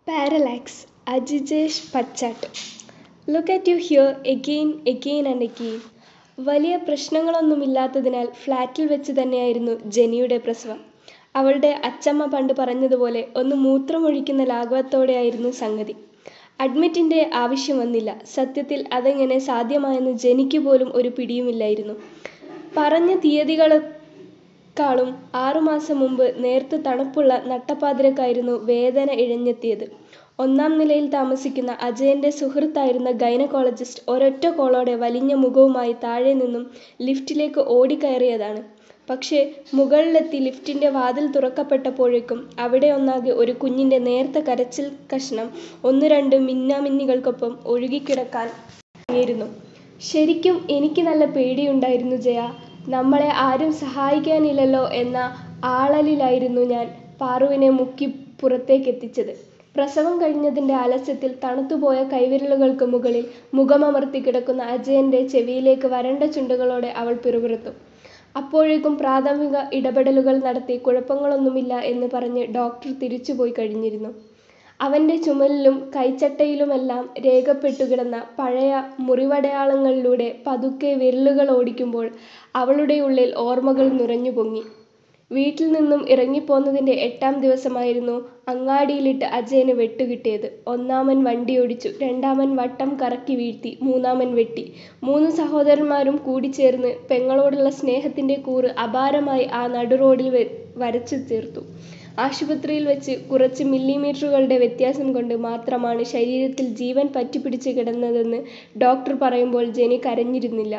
Parallax Ajijesh Pachat look at you here again again and again വലിയ പ്രശ്നങ്ങളൊന്നുമില്ലാത്തതിനാൽ ഫ്ലാറ്റിൽ വെച്ച് തന്നെയായിരുന്നു ജെനിയുടെ പ്രസവം അവളുടെ അച്ചമ്മ പണ്ട് പറഞ്ഞതുപോലെ ഒന്ന് മൂത്രമൊഴിക്കുന്ന ലാഘവത്തോടെയായിരുന്നു സംഗതി അഡ്മിറ്റിൻ്റെ ആവശ്യം വന്നില്ല സത്യത്തിൽ അതെങ്ങനെ സാധ്യമായെന്ന് ജെനിക്ക് പോലും ഒരു പിടിയുമില്ലായിരുന്നു പറഞ്ഞ തീയതികളെക്കാളും ആറുമാസം മുമ്പ് നേർത്ത തണുപ്പുള്ള നട്ടപ്പാതിരക്കായിരുന്നു വേദന ഇഴഞ്ഞെത്തിയത് ഒന്നാം നിലയിൽ താമസിക്കുന്ന അജയൻ്റെ സുഹൃത്തായിരുന്ന ഗൈനക്കോളജിസ്റ്റ് ഒരൊറ്റ കോളോടെ വലിഞ്ഞ മുഖവുമായി താഴെ നിന്നും ലിഫ്റ്റിലേക്ക് ഓടിക്കയറിയതാണ് പക്ഷേ മുകളിലെത്തി ലിഫ്റ്റിൻ്റെ വാതിൽ തുറക്കപ്പെട്ടപ്പോഴേക്കും അവിടെ ഒന്നാകെ ഒരു കുഞ്ഞിൻ്റെ നേർത്ത കരച്ചിൽ കഷണം ഒന്ന് രണ്ട് മിന്നാമിന്നികൾക്കൊപ്പം ഒഴുകിക്കിടക്കാൻ തുടങ്ങിയിരുന്നു ശരിക്കും എനിക്ക് നല്ല പേടിയുണ്ടായിരുന്നു ജയ നമ്മളെ ആരും സഹായിക്കാനില്ലല്ലോ എന്ന ആളലിലായിരുന്നു ഞാൻ പാറുവിനെ മുക്കി പുറത്തേക്കെത്തിച്ചത് പ്രസവം കഴിഞ്ഞതിൻ്റെ ആലസ്യത്തിൽ തണുത്തുപോയ കൈവിരലുകൾക്ക് മുകളിൽ മുഖമമർത്തി കിടക്കുന്ന അജയൻ്റെ ചെവിയിലേക്ക് വരണ്ട ചുണ്ടുകളോടെ അവൾ പിറുപിറുത്തു അപ്പോഴേക്കും പ്രാഥമിക ഇടപെടലുകൾ നടത്തി കുഴപ്പങ്ങളൊന്നുമില്ല എന്ന് പറഞ്ഞ് ഡോക്ടർ തിരിച്ചുപോയി കഴിഞ്ഞിരുന്നു അവൻ്റെ ചുമലിലും കൈച്ചട്ടയിലുമെല്ലാം രേഖപ്പെട്ടുകിടന്ന പഴയ മുറിവടയാളങ്ങളിലൂടെ പതുക്കെ വിരലുകൾ ഓടിക്കുമ്പോൾ അവളുടെ ഉള്ളിൽ ഓർമ്മകൾ നുരഞ്ഞു പൊങ്ങി വീട്ടിൽ നിന്നും ഇറങ്ങിപ്പോന്നതിൻ്റെ എട്ടാം ദിവസമായിരുന്നു അങ്ങാടിയിലിട്ട് അജയന് വെട്ടുകിട്ടിയത് ഒന്നാമൻ വണ്ടിയോടിച്ചു രണ്ടാമൻ വട്ടം കറക്കി വീഴ്ത്തി മൂന്നാമൻ വെട്ടി മൂന്ന് സഹോദരന്മാരും കൂടിച്ചേർന്ന് പെങ്ങളോടുള്ള സ്നേഹത്തിൻ്റെ കൂറ് അപാരമായി ആ നടുറോഡിൽ വരച്ചു തീർത്തു ആശുപത്രിയിൽ വെച്ച് കുറച്ച് മില്ലിമീറ്ററുകളുടെ വ്യത്യാസം കൊണ്ട് മാത്രമാണ് ശരീരത്തിൽ ജീവൻ പറ്റിപ്പിടിച്ച് കിടന്നതെന്ന് ഡോക്ടർ പറയുമ്പോൾ ജെനി കരഞ്ഞിരുന്നില്ല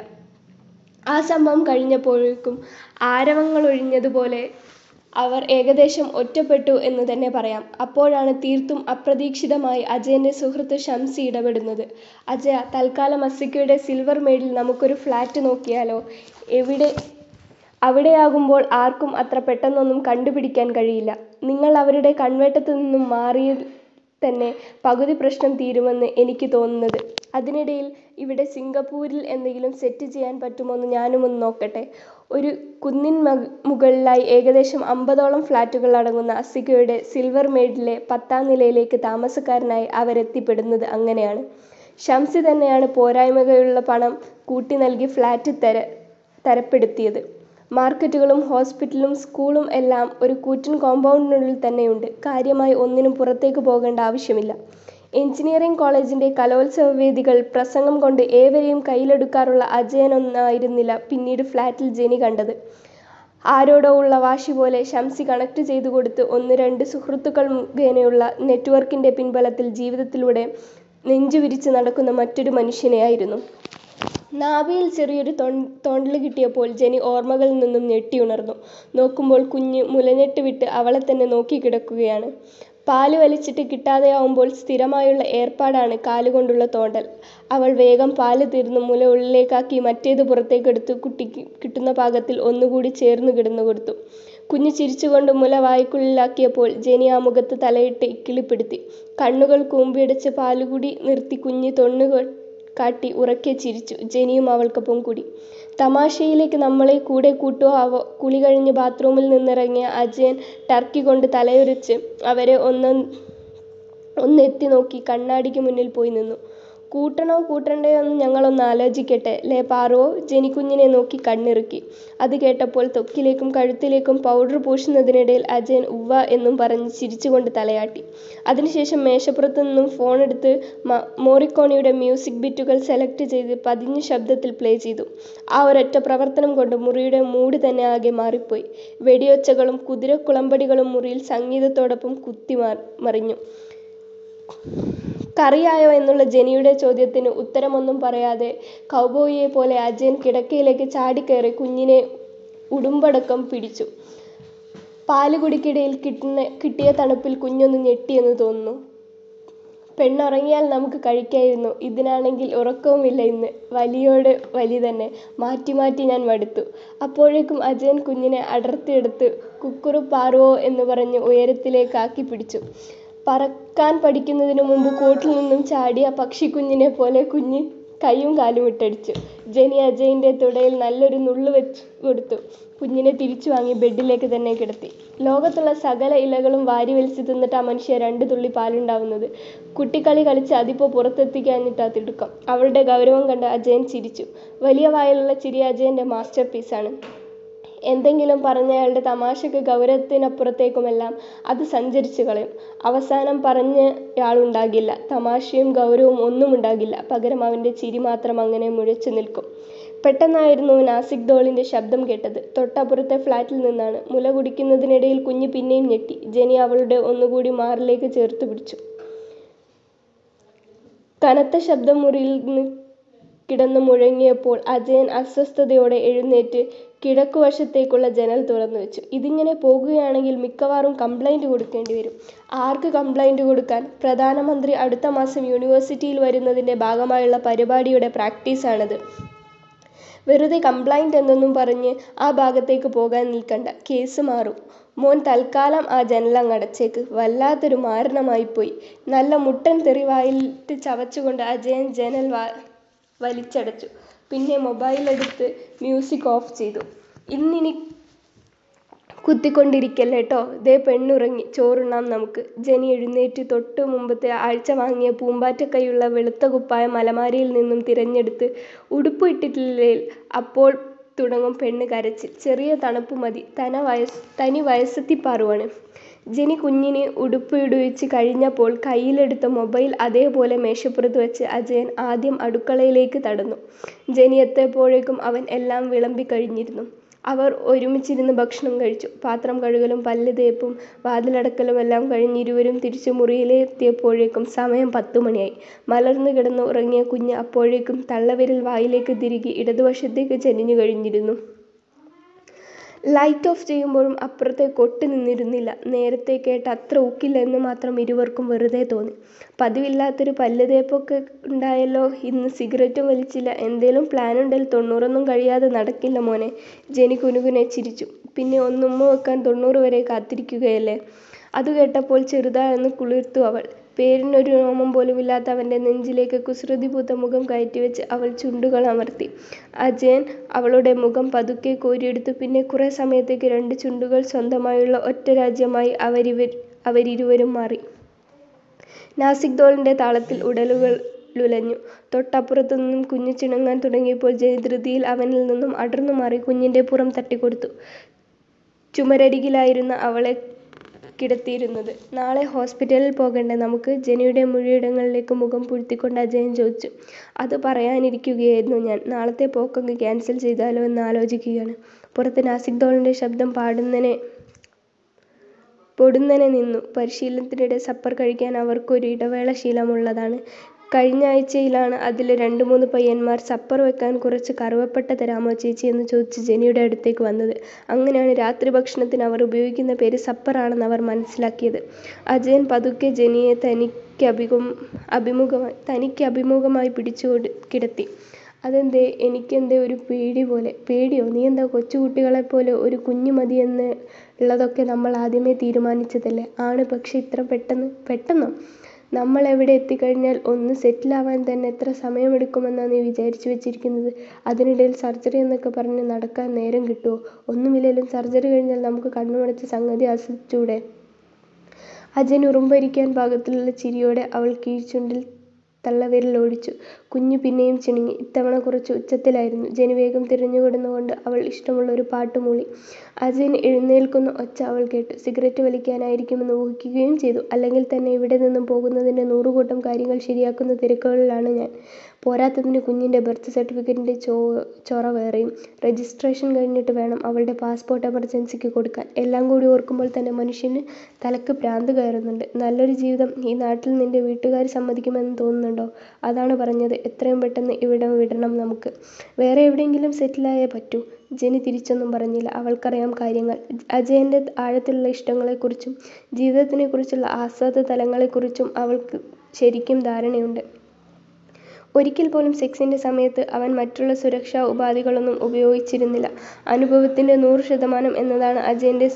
ആ സംഭവം കഴിഞ്ഞപ്പോഴേക്കും ആരവങ്ങളൊഴിഞ്ഞതുപോലെ അവർ ഏകദേശം ഒറ്റപ്പെട്ടു എന്ന് തന്നെ പറയാം അപ്പോഴാണ് തീർത്തും അപ്രതീക്ഷിതമായി അജയൻ്റെ സുഹൃത്ത് ഷംസി ഇടപെടുന്നത് അജയ തൽക്കാലം അസിക്കയുടെ സിൽവർ മെയ്ഡിൽ നമുക്കൊരു ഫ്ലാറ്റ് നോക്കിയാലോ എവിടെ അവിടെയാകുമ്പോൾ ആർക്കും അത്ര പെട്ടെന്നൊന്നും കണ്ടുപിടിക്കാൻ കഴിയില്ല നിങ്ങൾ അവരുടെ കൺവെട്ടത്തു നിന്നും മാറിയാൽ തന്നെ പകുതി പ്രശ്നം തീരുമെന്ന് എനിക്ക് തോന്നുന്നത് അതിനിടയിൽ ഇവിടെ സിംഗപ്പൂരിൽ എന്തെങ്കിലും സെറ്റ് ചെയ്യാൻ പറ്റുമോന്ന് ഞാനുമൊന്ന് നോക്കട്ടെ ഒരു കുന്നിൻ മുകളിലായി ഏകദേശം അമ്പതോളം ഫ്ലാറ്റുകൾ അടങ്ങുന്ന അസിക്കയുടെ സിൽവർ മെയ്ഡിലെ പത്താം നിലയിലേക്ക് താമസക്കാരനായി അവരെത്തിപ്പെടുന്നത് അങ്ങനെയാണ് ഷംസി തന്നെയാണ് പോരായ്മകളുള്ള പണം കൂട്ടി നൽകി ഫ്ലാറ്റ് തര തരപ്പെടുത്തിയത് മാർക്കറ്റുകളും ഹോസ്പിറ്റലും സ്കൂളും എല്ലാം ഒരു കൂറ്റൻ കോമ്പൗണ്ടിനുള്ളിൽ തന്നെയുണ്ട് കാര്യമായി ഒന്നിനും പുറത്തേക്ക് പോകേണ്ട ആവശ്യമില്ല എഞ്ചിനീയറിംഗ് കോളേജിൻ്റെ കലോത്സവ വേദികൾ പ്രസംഗം കൊണ്ട് ഏവരെയും കയ്യിലെടുക്കാറുള്ള അജയനൊന്നായിരുന്നില്ല പിന്നീട് ഫ്ലാറ്റിൽ ജെനി കണ്ടത് ആരോടോ ഉള്ള വാശി പോലെ ഷംസി കണക്ട് ചെയ്തു കൊടുത്ത് ഒന്ന് രണ്ട് സുഹൃത്തുക്കൾ മുഖേനയുള്ള നെറ്റ്വർക്കിൻ്റെ പിൻബലത്തിൽ ജീവിതത്തിലൂടെ നെഞ്ചുവിരിച്ച് നടക്കുന്ന മറ്റൊരു മനുഷ്യനെയായിരുന്നു നാഭിയിൽ ചെറിയൊരു തോണ്ടൽ കിട്ടിയപ്പോൾ ജെനി ഓർമ്മകളിൽ നിന്നും ഞെട്ടിയുണർന്നു നോക്കുമ്പോൾ കുഞ്ഞ് മുലഞ്ഞെട്ട് വിട്ട് അവളെ തന്നെ നോക്കിക്കിടക്കുകയാണ് പാല് വലിച്ചിട്ട് കിട്ടാതെയാവുമ്പോൾ സ്ഥിരമായുള്ള ഏർപ്പാടാണ് കാലുകൊണ്ടുള്ള തോണ്ടൽ അവൾ വേഗം പാല് തീർന്ന് മുല ഉള്ളിലേക്കാക്കി മറ്റേത് പുറത്തേക്കെടുത്ത് കുട്ടിക്ക് കിട്ടുന്ന പാകത്തിൽ ഒന്നുകൂടി ചേർന്ന് കിടന്നു കൊടുത്തു കുഞ്ഞ് ചിരിച്ചുകൊണ്ട് മുല വായ്ക്കുള്ളിലാക്കിയപ്പോൾ ജെനി ആ മുഖത്ത് തലയിട്ട് ഇക്കിളിപ്പെടുത്തി കണ്ണുകൾ കൂമ്പിയടച്ച് പാലുകുടി നിർത്തി കുഞ്ഞ് തൊണ്ണു കാട്ടി ഉറക്കെ ചിരിച്ചു ജെനിയും അവൾക്കൊപ്പം കൂടി തമാശയിലേക്ക് നമ്മളെ കൂടെ കൂട്ടോ അവ കുളി കഴിഞ്ഞ് ബാത്റൂമിൽ നിന്നിറങ്ങിയ അജയൻ ടർക്കി കൊണ്ട് തലയുരച്ച് അവരെ ഒന്ന് ഒന്നെത്തി നോക്കി കണ്ണാടിക്ക് മുന്നിൽ പോയി നിന്നു കൂട്ടണോ കൂട്ടണ്ടയോ എന്ന് ഞങ്ങളൊന്ന് ആലോചിക്കട്ടെ ലേ പാറുവോ ജെനിക്കുഞ്ഞിനെ നോക്കി കണ്ണിറുക്കി അത് കേട്ടപ്പോൾ ത്വക്കിലേക്കും കഴുത്തിലേക്കും പൗഡർ പൂശുന്നതിനിടയിൽ അജയൻ ഉവ്വ എന്നും പറഞ്ഞ് ചിരിച്ചുകൊണ്ട് തലയാട്ടി അതിനുശേഷം മേശപ്പുറത്തു നിന്നും ഫോണെടുത്ത് മോറിക്കോണിയുടെ മ്യൂസിക് ബിറ്റുകൾ സെലക്ട് ചെയ്ത് പതിഞ്ഞ ശബ്ദത്തിൽ പ്ലേ ചെയ്തു ആ ഒരൊറ്റ പ്രവർത്തനം കൊണ്ട് മുറിയുടെ മൂഡ് തന്നെ ആകെ മാറിപ്പോയി വെടിയൊച്ചകളും കുതിരക്കുളമ്പടികളും മുറിയിൽ സംഗീതത്തോടൊപ്പം കുത്തി മറിഞ്ഞു കറിയായോ എന്നുള്ള ജെനിയുടെ ചോദ്യത്തിന് ഉത്തരമൊന്നും പറയാതെ കൗബോയിയെ പോലെ അജയൻ കിടക്കയിലേക്ക് ചാടിക്കയറി കുഞ്ഞിനെ ഉടുമ്പടക്കം പിടിച്ചു പാലുകുടിക്കിടയിൽ കിട്ടുന്ന കിട്ടിയ തണുപ്പിൽ കുഞ്ഞൊന്ന് ഞെട്ടിയെന്ന് തോന്നുന്നു പെണ്ണുറങ്ങിയാൽ നമുക്ക് കഴിക്കായിരുന്നു ഇതിനാണെങ്കിൽ ഉറക്കവുമില്ല ഇന്ന് വലിയോട് വലി തന്നെ മാറ്റി മാറ്റി ഞാൻ മടുത്തു അപ്പോഴേക്കും അജയൻ കുഞ്ഞിനെ അടർത്തിയെടുത്ത് കുക്കുറു പാറുവോ എന്ന് പറഞ്ഞ് ഉയരത്തിലേക്കാക്കി പിടിച്ചു പറക്കാൻ പഠിക്കുന്നതിനു മുമ്പ് കൂട്ടിൽ നിന്നും ചാടിയ പക്ഷിക്കുഞ്ഞിനെ പോലെ കുഞ്ഞ് കൈയും കാലും ഇട്ടടിച്ചു ജെനി അജയൻ്റെ തുടയിൽ നല്ലൊരു നുള്ളു വെച്ച് കൊടുത്തു കുഞ്ഞിനെ തിരിച്ചു വാങ്ങി ബെഡിലേക്ക് തന്നെ കിടത്തി. ലോകത്തുള്ള സകല ഇലകളും വാരിവലിച്ച് തിന്നിട്ടാ മനുഷ്യാ രണ്ട് തുള്ളി പാലുണ്ടാവുന്നത്. കുട്ടിക്കളി കളിച്ച് അതിപ്പോ പുറത്തെത്തിക്കാഞ്ഞിട്ടാ തിടുക്കം. അവളുടെ ഗൗരവം കണ്ട് അജയൻ ചിരിച്ചു. വലിയ വായിലുള്ള ചിരി അജയന്റെ മാസ്റ്റർ പീസാണ്. എന്തെങ്കിലും പറഞ്ഞയാളുടെ തമാശയ്ക്കും ഗൗരവത്തിനപ്പുറത്തേക്കുമെല്ലാം അത് സഞ്ചരിച്ചു കളയും. അവസാനം പറഞ്ഞയാളുണ്ടാകില്ല. തമാശയും ഗൗരവവും ഒന്നുമുണ്ടാകില്ല. പകരം അവന്റെ ചിരി മാത്രം അങ്ങനെ മുഴച്ചു നിൽക്കും. പെട്ടെന്നായിരുന്നു നാസിക് ഡോളിന്റെ ശബ്ദം കേട്ടത്. തൊട്ടപ്പുറത്തെ ഫ്ലാറ്റിൽ നിന്നാണ്. മുല കുടിക്കുന്നതിനിടയിൽ കുഞ്ഞ് പിന്നെയും ഞെട്ടി. ജെനി അവളുടെ ഒന്നുകൂടി മാറിലേക്ക് ചേർത്തുപിടിച്ചു. കനത്ത ശബ്ദം മുറിയിൽ കിടന്നു മുഴങ്ങിയപ്പോൾ അജയൻ അസ്വസ്ഥതയോടെ എഴുന്നേറ്റ് കിഴക്കുവശത്തേക്കുള്ള ജനൽ തുറന്നുവെച്ചു. ഇതിങ്ങനെ പോകുകയാണെങ്കിൽ മിക്കവാറും കംപ്ലയിന്റ് കൊടുക്കേണ്ടിവരും. ആർക്ക് കംപ്ലയിന്റ് കൊടുക്കാൻ? പ്രധാനമന്ത്രി അടുത്ത മാസം യൂണിവേഴ്സിറ്റിയിൽ വരുന്നതിന്റെ ഭാഗമായുള്ള പരിപാടിയുടെ പ്രാക്ടീസാണത്. വെറുതെ കംപ്ലയിന്റ് എന്നൊന്നും പറഞ്ഞ് ആ ഭാഗത്തേക്ക് പോകാൻ നിൽക്കണ്ട. കേസ് മാറും. മോൻ തൽക്കാലം ആ ജനലങ്ങടച്ചേക്ക്. വല്ലാത്തൊരു മാരണമായിപ്പോയി. നല്ല മുട്ടൻ തെറി വായിലിട്ട് ചവച്ചുകൊണ്ട് അജയൻ ജനൽ വലിച്ചടച്ചു. പിന്നെ മൊബൈലെടുത്ത് മ്യൂസിക് ഓഫ് ചെയ്തു. ഇന്നിനി കുത്തിക്കൊണ്ടിരിക്കല്ലേട്ടോ. ദേ പെണ്ണുറങ്ങി. ചോറുണ്ണാം നമുക്ക്. ജെനി എഴുന്നേറ്റ് തൊട്ടു മുമ്പത്തെ ആഴ്ച വാങ്ങിയ പൂമ്പാറ്റക്കൈയുള്ള വെളുത്ത കുപ്പായം അലമാരയിൽ നിന്നും തിരഞ്ഞെടുത്ത് ഉടുപ്പ് ഇട്ടിട്ടില്ലേൽ അപ്പോൾ തുടങ്ങും പെണ്ണ് കരച്ചിൽ. ചെറിയ തണുപ്പ് മതി. തനി വയസ്സത്തിപ്പാറുവാണ്. ജെനി കുഞ്ഞിന് ഉടുപ്പ് ഇടുവിച്ച് കഴിഞ്ഞപ്പോൾ കൈയിലെടുത്ത മൊബൈൽ അതേപോലെ മേശപ്പുറത്ത് വെച്ച് അജയൻ ആദ്യം അടുക്കളയിലേക്ക് നടന്നു. ജെനി എത്തിയപ്പോഴേക്കും അവൻ എല്ലാം വിളമ്പിക്കഴിഞ്ഞിരുന്നു. അവർ ഒരുമിച്ചിരുന്ന് ഭക്ഷണം കഴിച്ചു. പാത്രം കഴുകലും പല്ല് തേപ്പും വാതിലടക്കലുമെല്ലാം കഴിഞ്ഞ് ഇരുവരും തിരിച്ച് മുറിയിലെത്തിയപ്പോഴേക്കും സമയം പത്തുമണിയായി. മലർന്നു കിടന്ന് ഉറങ്ങിയ കുഞ്ഞ് അപ്പോഴേക്കും തള്ളവിരൽ വായിലേക്ക് തിരുകി ഇടതുവശത്തേക്ക് ചെരിഞ്ഞു കഴിഞ്ഞിരുന്നു. ലൈറ്റ് ഓഫ് ചെയ്യുമ്പോഴും അപ്പുറത്തെ കൊട്ട് നിന്നിരുന്നില്ല. നേരത്തെ കേട്ട അത്ര ഊക്കില്ല എന്ന് മാത്രം ഇരുവർക്കും വെറുതെ തോന്നി. പതിവില്ലാത്തൊരു പല്ല് തേപ്പൊക്കെയുണ്ടായല്ലോ. ഇന്ന് സിഗരറ്റും വലിച്ചില്ല. എന്തേലും പ്ലാനുണ്ടേൽ തൊണ്ണൂറൊന്നും കഴിയാതെ നടക്കില്ല മോനേ. ജെനി കുനുകുനെ ചിരിച്ചു. പിന്നെ ഒന്ന് ഉമ്മ വെക്കാൻ തൊണ്ണൂറ് വരെ കാത്തിരിക്കുകയല്ലേ. അതുകേട്ടപ്പോൾ ചെറുതായൊന്ന് കുളിർത്തു അവൾ. പേരിനൊരു രോമം പോലുമില്ലാത്ത അവന്റെ നെഞ്ചിലേക്ക് കുസൃതി പൂത്ത മുഖം കയറ്റിവെച്ച് അവൾ ചുണ്ടുകളമർത്തി. അജയൻ അവളുടെ മുഖം പതുക്കെ കോരിയെടുത്തു. പിന്നെ കുറെ സമയത്തേക്ക് രണ്ട് ചുണ്ടുകൾ സ്വന്തമായുള്ള ഒറ്റ രാജ്യമായി അവരിരുവരും മാറി. നാസിക് ഡോളിന്റെ താളത്തിൽ ഉടലുകളുലഞ്ഞു. തൊട്ടപ്പുറത്തുനിന്നും കുഞ്ഞ് ചിണുങ്ങാൻ തുടങ്ങിയപ്പോൾ ജെനി ധൃതിയിൽ അവനിൽ നിന്നും അടർന്നുമാറി കുഞ്ഞിന്റെ പുറം തട്ടിക്കൊടുത്തു. ചുമരരികിലായിരുന്നു അവളെ കിടത്തിയിരുന്നത്. നാളെ ഹോസ്പിറ്റലിൽ പോകണ്ടേ നമുക്ക്. ജെനിയുടെ മൊഴിയിടങ്ങളിലേക്ക് മുഖം പൂഴ്ത്തിക്കൊണ്ട് അജയൻ ചോദിച്ചു. അത് പറയാനിരിക്കുകയായിരുന്നു ഞാൻ. നാളത്തെ പോക്കങ്ങ് ക്യാൻസൽ ചെയ്താലോ എന്ന് ആലോചിക്കുകയാണ്. പുറത്ത് നാസിക് ഡോളിന്റെ ശബ്ദം പൊടുന്നനെ നിന്നു. പരിശീലനത്തിനിടെ സപ്പർ കഴിക്കാൻ അവർക്കൊരു ഇടവേള ശീലമുള്ളതാണ്. കഴിഞ്ഞയാഴ്ചയിലാണ് അതിലെ രണ്ടുമൂന്ന് പയ്യന്മാർ സപ്പർ വെക്കാൻ കുറച്ച് കറുവപ്പട്ട തരാമോ ചേച്ചി എന്ന് ചോദിച്ച് ജെനിയുടെ അടുത്തേക്ക് വന്നത്. അങ്ങനെയാണ് രാത്രി ഭക്ഷണത്തിന് അവർ ഉപയോഗിക്കുന്ന പേര് സപ്പർ ആണെന്ന് അവർ മനസ്സിലാക്കിയത്. അജയൻ പതുക്കെ ജെനിയെ തനിക്കഭിമുഖമായി പിടിച്ചു കിടത്തി. അതെന്തേ. എനിക്കെന്തോ ഒരു പേടി പോലെ. പേടിയോ. നീയെന്താ കൊച്ചുകുട്ടികളെപ്പോലെ ഒരു കുഞ്ഞ് മതിയെന്നുള്ളതൊക്കെ നമ്മൾ ആദ്യമേ തീരുമാനിച്ചതല്ലേ. ആണ് പക്ഷേ ഇത്ര പെട്ടെന്ന്. പെട്ടെന്നോ. നമ്മളവിടെ എത്തിക്കഴിഞ്ഞാൽ ഒന്ന് സെറ്റിലാവാൻ തന്നെ എത്ര സമയമെടുക്കുമെന്നാ നീ വിചാരിച്ചു വെച്ചിരിക്കുന്നത്. അതിനിടയിൽ സർജറി എന്നൊക്കെ പറഞ്ഞ് നടക്കാൻ നേരം കിട്ടുവോ. ഒന്നുമില്ലേലും സർജറി കഴിഞ്ഞാൽ നമുക്ക് കണ്ണുമടച്ച് സംഗതി ആസ്വദിച്ചൂടെ. അജയൻ ഉറുമ്പരിക്കാൻ പാകത്തിലുള്ള ചിരിയോടെ അവളുടെ കീഴ്ച്ചുണ്ടിൽ തള്ളവിരൽ ഓടിച്ചു. കുഞ്ഞ് പിന്നെയും ചിണുങ്ങി. ഇത്തവണ കുറച്ച് ഉച്ചത്തിലായിരുന്നു. ജെനി വേഗം തിരിഞ്ഞുകിടന്നുകൊണ്ട് അവൾ ഇഷ്ടമുള്ള ഒരു പാട്ട് മൂളി. അജയൻ എഴുന്നേൽക്കുന്ന ഒച്ച അവൾ കേട്ടു. സിഗരറ്റ് വലിക്കാനായിരിക്കുമെന്ന് ഊഹിക്കുകയും ചെയ്തു. അല്ലെങ്കിൽ തന്നെ ഇവിടെ നിന്നും പോകുന്നതിന് നൂറുകൂട്ടം കാര്യങ്ങൾ ശരിയാക്കുന്ന തിരക്കുകളിലാണ് ഞാൻ. പോരാത്തതിന് കുഞ്ഞിന്റെ ബർത്ത് സർട്ടിഫിക്കറ്റിന്റെ ചൊറ വേറെയും. രജിസ്ട്രേഷൻ കഴിഞ്ഞിട്ട് വേണം അവളുടെ പാസ്പോർട്ട് എമർജൻസിക്ക് കൊടുക്കാൻ. എല്ലാം കൂടി ഓർക്കുമ്പോൾ തന്നെ മനുഷ്യന് തലയ്ക്ക് ഭ്രാന്ത് കയറുന്നുണ്ട്. നല്ലൊരു ജീവിതം ഈ നാട്ടിൽ നിന്റെ വീട്ടുകാര് സമ്മതിക്കുമെന്ന് തോന്നുന്നുണ്ടോ. അതാണ് പറഞ്ഞത് എത്രയും പെട്ടെന്ന് ഇവിടം വിടണം നമുക്ക്. വേറെ എവിടെയെങ്കിലും സെറ്റിലായേ പറ്റൂ. ജെനി തിരിച്ചൊന്നും പറഞ്ഞില്ല. അവൾക്കറിയാം കാര്യങ്ങൾ. അജയന്റെ ആഴത്തിലുള്ള ഇഷ്ടങ്ങളെക്കുറിച്ചും ജീവിതത്തെക്കുറിച്ചുള്ള ആസ്വാദനതലങ്ങളെക്കുറിച്ചും അവൾക്ക് ശരിക്കും ധാരണയുണ്ട്. ഒരിക്കൽ പോലും സെക്സിന്റെ സമയത്ത് അവൻ മറ്റുള്ള സുരക്ഷാ ഉപാധികളൊന്നും ഉപയോഗിച്ചിരുന്നില്ല. അനുഭവത്തിന്റെ നൂറ് ശതമാനം എന്നതാണ് അജയന്റെ